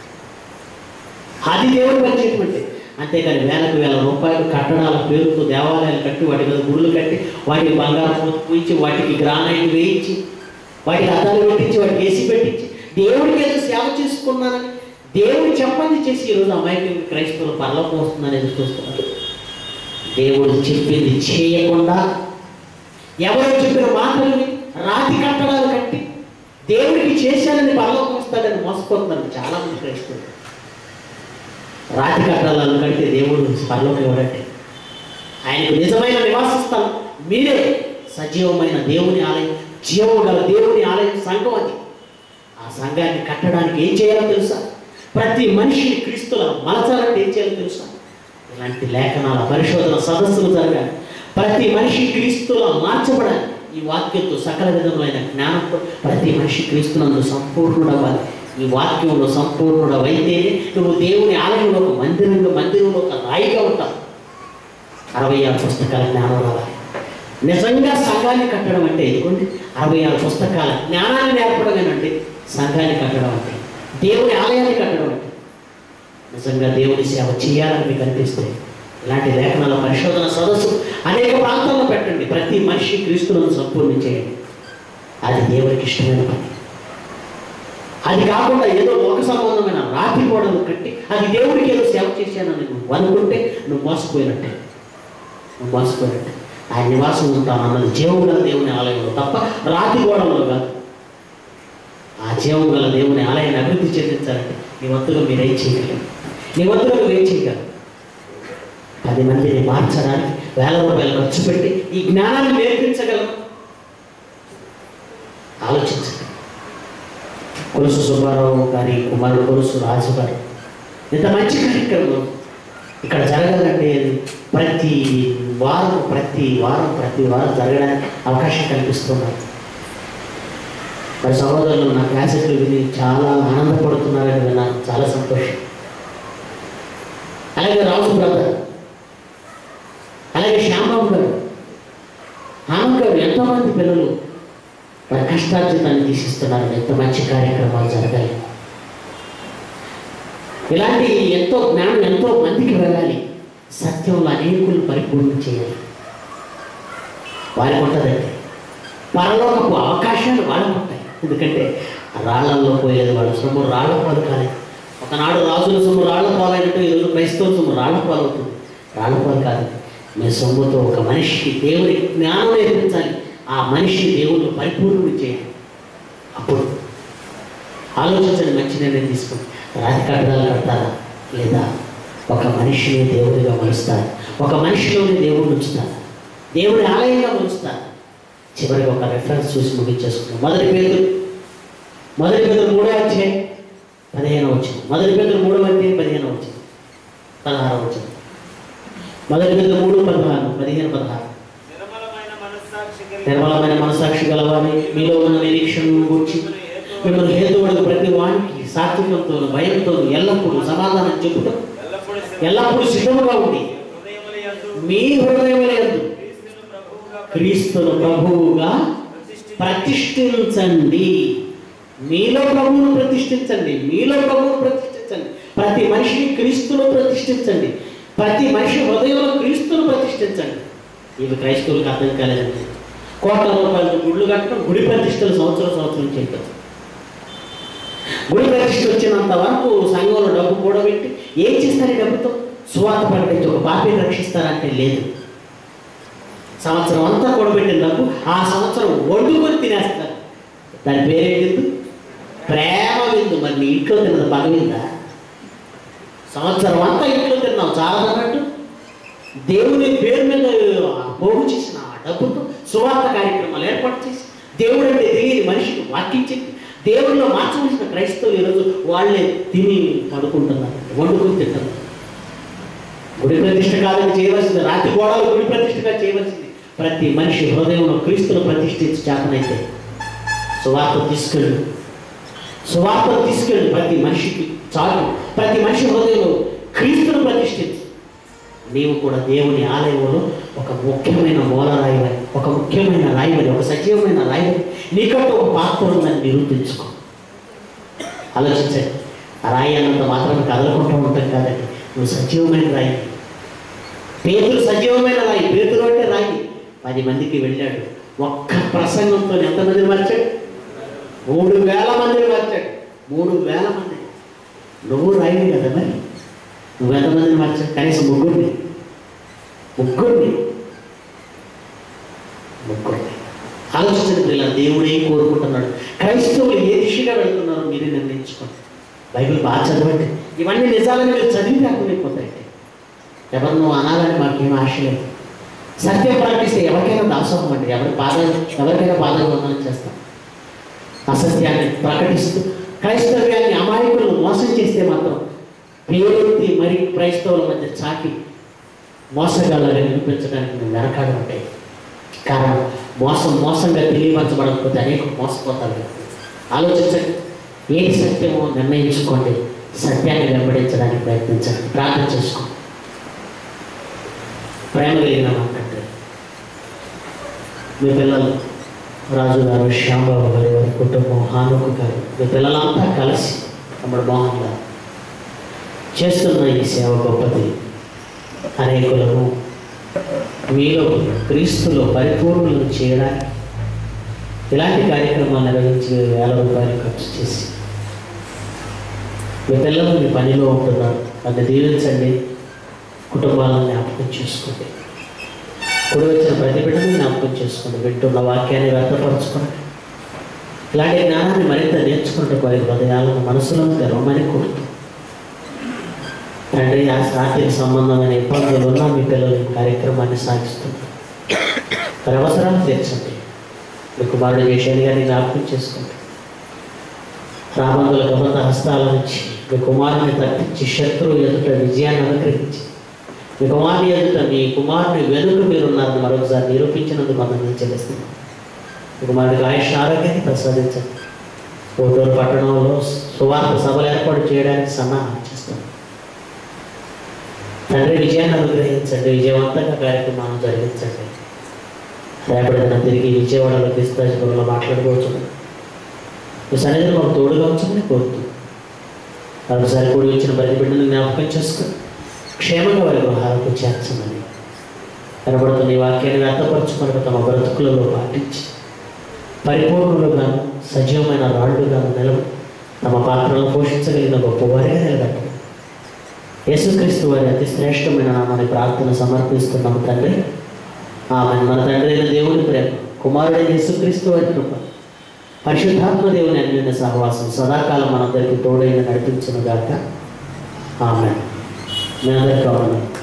అది దేవుని పని చేయటం అంటే అంతేకాని వేలకు వేల రూపాయలు కట్టడాల పేరుతో దేవాలయాలు కట్టి వాటి మీద గుళ్ళు కట్టి వాటికి బంగారం పూత పూయించి వాటికి గ్రానైట్ వేయించి వాటికి అద్దాలు పెట్టించి వాటికి ఏసీ పెట్టించి దేవుడికి ఏదో సేవ చేసుకున్నానని దేవుడు చెప్పండి చేసి ఈరోజు అమాయకులు క్రైస్తవులు పరలోకం వస్తుందని ఎదురు చూస్తున్నారు దేవుడు చెప్పింది చేయకుండా ఎవరో చెప్పిన మాటలు విని రాతి కట్టడాలు కట్టి దేవుడికి చేశానని పరలోకం వస్తాడని మోసపోతున్నారు చాలా మంది క్రైస్తవులు రాతి కట్టడాలు కడితే దేవుడు పరలోకం ఎవరంటే ఆయనకు నిజమైన నివాస స్థలం మీరే సజీవమైన దేవుని ఆలయం జీవం గల దేవుని ఆలయం సంఘం అది ఆ సంఘాన్ని కట్టడానికి ఏం చేయాలో తెలుసా ప్రతి మనిషిని క్రీస్తుల మలచాలంటే ఏం చేయాలో తెలుసా ఇలాంటి లేఖనాల పరిశోధన సదస్సులు జరగాలి ప్రతి మనిషి క్రీస్తులో మార్చబడాలి ఈ వాక్యంతో సకల విధములైన జ్ఞానంతో ప్రతి మనిషి క్రీస్తునందు సంపూర్ణుడవ్వాలి ఈ వాక్యంలో సంపూర్ణుడవైతేనే నువ్వు దేవుని ఆలయంలో ఒక మందిరంలో మందిరంలో ఒక రాయిగా ఉంటావు అరవై ఆరు పుస్తకాల జ్ఞానం రావాలి నిజంగా సంఘాన్ని కట్టడం అంటే ఇదిగోండి అరవై ఆరు పుస్తకాల జ్ఞానాన్ని నేర్పడమేనండి సంఘాన్ని కట్టడం అంటే దేవుని ఆలయాన్ని కట్టడం అంటే నిజంగా దేవుని సేవ చేయాలని మీకు అనిపిస్తే ఇలాంటి లేఖనాల పరిశోధన సదస్సు అనేక ప్రాంతాల్లో పెట్టండి ప్రతి మనిషి క్రీస్తులను సంపూర్ణ చేయండి అది దేవునికి ఇష్టమైన పని అది కాకుండా ఏదో లోక సంబంధమైన రాతి గోడలు కట్టి అది దేవుడికి ఏదో సేవ చేశానని నువ్వు అనుకుంటే నువ్వు మోసపోయినట్టే నువ్వు మోసపోయినట్టే ఆయన నివాసం ఉంటాను అన్నది జీవం గల దేవుని ఆలయంలో తప్ప రాతి గోడలో కాదు ఆ జీవం గల దేవుని ఆలయాన్ని అభివృద్ధి చెందించాలంటే నీ వంతుగా మీరు ఏం చేయగలరు నీ వంతుగా నువ్వు ఏం చేయగలరు పది మందిని మార్చడానికి వేల రూపాయలు ఖర్చు పెట్టి ఈ జ్ఞానాన్ని నేర్పించగలరు ఆలోచించండి కొలుసు సుబ్బారావు గారి కుమారుడు కొలుసు రాజు గారు ఇంత మంచి కార్యక్రమం ఇక్కడ జరగాలంటే అది ప్రతి వారం ప్రతి వారం ప్రతి వారం జరగడానికి అవకాశం కల్పిస్తున్నారు మరి సహోదరులు నా క్లాసెట్లు విని చాలా ఆనందపడుతున్నారని విన్నాను చాలా సంతోషం అలాగే రాజు బ్రదర్ అలాగే శ్యామబాబు గారు ఆమె గారు ఎంతోమంది పిల్లలు వారి కష్టార్జితాన్ని తీసిస్తున్నారు ఎంత మంచి కార్యక్రమాలు జరగాలి ఇలాంటి ఎంతో జ్ఞానం ఎంతో మందికి వెళ్ళాలి సత్యంలో అనేకులు పరిపూర్ణం చేయాలి వారికి ఉంటుందండి పరలోకపు అవకాశాలు వాళ్ళకు ఉంటాయి ఎందుకంటే రాళ్లల్లో పోయేది వాళ్ళ సొమ్ము రాళ్ల పాలు కాలేదు ఒకనాడు రాజుల సొమ్ము రాళ్ల పాలైనట్టు ఈరోజు క్రైస్తవ సొమ్ము రాళ్ల పాలు అవుతుంది రాళ్ల పాలు కాదు మీ సొమ్ముతో ఒక మనిషి దేవుని జ్ఞానం నేర్పించాలి ఆ మనిషి దేవుళ్ళు పరిపూర్ణం చేయాలి అప్పుడు ఆలోచించండి మంచి నిర్ణయం తీసుకుని రాతి కట్టడాలు కడతారా లేదా ఒక మనిషిని దేవుడిగా మలుస్తారు ఒక మనిషిలోని దేవుడు ఉంచుతారు దేవుడి ఆలయంగా మలుస్తారు చివరికి ఒక రెఫరెన్స్ చూసి ముగించేసుకున్నాం మొదటి పేరు మొదటి పేరు మూడో వచ్చే పదిహేను వచ్చింది మొదటి పేరు మూడో అంటే పదిహేను వచ్చింది పదహారు వచ్చింది మొదటి పేరు మూడు పదహారు పదిహేను పదహారు నిర్మలమైన మనస్సాక్షి కలిగి నిర్మలమైన మనసాక్షి గలవారి మీలో ఉన్న నిరీక్షణను గురించి మిమ్మల్ని హేతువుడు ప్రతి వానికి సాత్వికంతో భయంతో ఎల్లప్పుడూ సమాధానం చెబుతూ ఎల్లప్పుడూ ఎల్లప్పుడూ సిద్ధముగా ఉండి హృదయముల యందు మీ హృదయములందు క్రీస్తును ప్రభువుగా క్రీస్తును ప్రభువుగా ప్రతిష్ఠి ప్రతిష్ఠించండి మీలో ప్రభువును ప్రతిష్ఠించండి మీలో ప్రభువును ప్రతిష్ఠించండి ప్రతి మనిషిని క్రీస్తును ప్రతిష్ఠించండి ప్రతి మనిషి హృదయంలో క్రీస్తును ప్రతిష్ఠించండి ఇవి క్రైస్తవులకు అర్థం కాలేదండి కోట్ల రూపాయలతో గుళ్ళు కట్టడం గుడి ప్రతిష్టలు సంవత్సరం సంవత్సరం చేయటం గుడి ప్రతిష్ఠ వచ్చినంత వరకు సంఘంలో డబ్బు కూడబెట్టి ఏం చేస్తారు ఈ డబ్బుతో సువార్త ప్రకటించి ఒక పాపిని రక్షిస్తారంటే లేదు సంవత్సరం అంతా కూడబెట్టిన డబ్బు ఆ సంవత్సరం వండుకొని తినేస్తారు దాని పేరేంటి ప్రేమ విందు మరి నీ ఇంట్లో తిన్నది పగవిందా సంవత్సరం అంతా ఇంట్లో తిన్నాం చాలా అన్నట్టు దేవుని పేరు మీద పోగు చేసిన ఆ డబ్బుతో సువార్త కార్యక్రమాలు ఏర్పాటు చేసి దేవుడు అంటే తెలియని మనిషికి వాక్యం చెప్పి దేవుడిలో మార్చవలసిన క్రైస్తవులు ఈరోజు వాళ్ళే తిని పడుకుంటున్నారు వండుకొని తింటున్నారు గుడి ప్రతిష్ట కాదని చేయవలసింది రాతి గోడలు గుడి ప్రతిష్టగా చేయవలసింది ప్రతి మనిషి హృదయంలో క్రీస్తును ప్రతిష్ఠించి చేతనైతే సువార్త తీసుకెళ్ళు సువార్త తీసుకెళ్ళి ప్రతి మనిషికి చాలు ప్రతి మనిషి హృదయంలో క్రీస్తును ప్రతిష్ఠించు నీవు కూడా దేవుని ఆలయంలో ఒక ముఖ్యమైన మూలరాయివని ఒక ముఖ్యమైన రాయివని ఒక సజీవమైన రాయివని నీకంటూ ఒక పాత్ర ఉందని నిరూపించుకో ఆలోచించండి ఆ రాయి అన్నంత మాత్రం కదలకుంటూ ఉంటాం కాదండి నువ్వు సజీవమైన రాయి పేతులు సజీవమైన రాయి పేతులు అంటే రాయి పది మందికి వెళ్ళాడు ఒక్క ప్రసంగంతో ఎంతమందిని మార్చాడు మూడు వేల మందిని మార్చాడు మూడు వేల మంది నువ్వు రాయి కదా మరి నువ్వు ఎంతమందిని మార్చావు కనీసం ముగ్గురిని ముగ్గురిని ముగ్గురిని ఆలోచించండి పిల్లలు దేవుడు ఏం కోరుకుంటున్నాడు క్రైస్తవులు ఏ దిశగా వెళ్తున్నారో మీరే నిర్ణయించుకోండి బైబిల్ బాగా చదవండి ఇవన్నీ నిజాలని మీరు చదివి అర్థమైపోతాయండి ఎవరు నువ్వు అనాలని మాకేం ఆశ లేదు సత్యం ప్రకటిస్తే ఎవరికైనా దాసోహం అండి ఎవరి పాదాలు ఎవరికైనా పాదాలు వందనం చేస్తాం అసత్యాన్ని ప్రకటిస్తూ క్రైస్తవ్యాన్ని అమాయకులను మోసం చేస్తే మాత్రం పేరెత్తి మరి క్రైస్తవుల మధ్య చాటి మోసగాళ్ళని నిరూపించడానికి మేము వెనకాడ ఉంటాయి కారణం మోసం మోసంగా తెలియపరచబడకపోతే అనేక మోసపోతారు ఆలోచించండి ఏది సత్యమో నిర్ణయించుకోండి సత్యాన్ని వెంబడించడానికి ప్రయత్నించండి ప్రార్థన చేసుకోండి ప్రేమ కలిగిన మాకంటే మీ పిల్లలు రాజు గారు శ్యాంబాబు గారు వారి కుటుంబం హానుకు గారు మీ పిల్లలంతా కలిసి తమ్ముడు మోహన్ గారు చేస్తున్న ఈ సేవ గొప్పది అనేకులను మీలో క్రీస్తులో పరిపూర్ణులను చేయడానికి ఇలాంటి కార్యక్రమాలు నిర్వహించి వేల రూపాయలు ఖర్చు చేసి మీ పిల్లలు మీ పనిలో ఉంటున్నారు వారిని దీవించండి కుటుంబాలను జ్ఞాపకం చేసుకోండి కుడి వచ్చిన ప్రతి బిడ్డను జ్ఞాపకం చేసుకోండి వింటున్న వాక్యాన్ని వ్యక్తపరచుకోండి ఇలాంటి జ్ఞానాన్ని మరింత నేర్చుకుంటే వారి హృదయాలను మనసులో గర్వమని కోరుతూ తండ్రి ఆ ఆర్థిక సంబంధమైన ఇబ్బందులు ఉన్న మీ పిల్లలు ఈ కార్యక్రమాన్ని సాగిస్తున్నారు వారి అవసరాలు తీర్చండి మీ కుమారుడు చేసేది గారిని జ్ఞాపకం చేసుకోండి రాబందుల గమత హస్తాల నుంచి మీ కుమారుని తప్పించి శత్రువు ఎదుట విజయాన్ని అనుగ్రహించి మీ కుమారుని ఎదుట మీ కుమారుని వెనుక మీరున్నారని మరొకసారి నిరూపించినందుకు అందరినీ చెల్లిస్తున్నాం మీ కుమారుడికి ఆయుష్ ఆరోగ్యాన్ని ప్రసాదించండి ఓటూరు పట్టణంలో సువార్త సభలు ఏర్పాటు చేయడానికి సన్నాహం చేస్తాం తండ్రి విజయాన్ని అనుగ్రహించండి విజయవంతంగా కార్యక్రమాన్ని జరిగించండి రేపటి దినం తిరిగి విజయవాడలో క్రిస్తాజపురంలో మాట్లాడుకోవచ్చు మీ సన్నిధిని మాకు తోడుగా ఉంచమని కోరుతూ మరొకసారి కూడి వచ్చిన ప్రతి బిడ్డను జ్ఞాపకం చేసుకుని క్షేమంగా వారి గృహాలకు చేర్చమని కనబడుతున్న ఈ వాక్యాన్ని వ్యక్తపరచుకొని తమ బ్రతుకులలో పాటించి పరిపూర్ణులుగాను సజీవమైన రాళ్ళుగాను నిలబడి తమ పాత్రలను పోషించగలిగిన గొప్పవారిగా నిలబెట్టండి యేసుక్రీస్తు వారి అతి శ్రేష్టమైన నామని ప్రార్థన సమర్పిస్తున్నాము తండ్రి ఆమె మన తండ్రి అయిన దేవుని ప్రేమ కుమారుడైన యేసుక్రీస్తు వారి కృప పరిశుద్ధాత్మ దేవుని అన్యోన్య సహవాసం సదాకాలం మనందరికీ తోడైన నడిపించును గాక ఆమె మీ అందరికీ అవును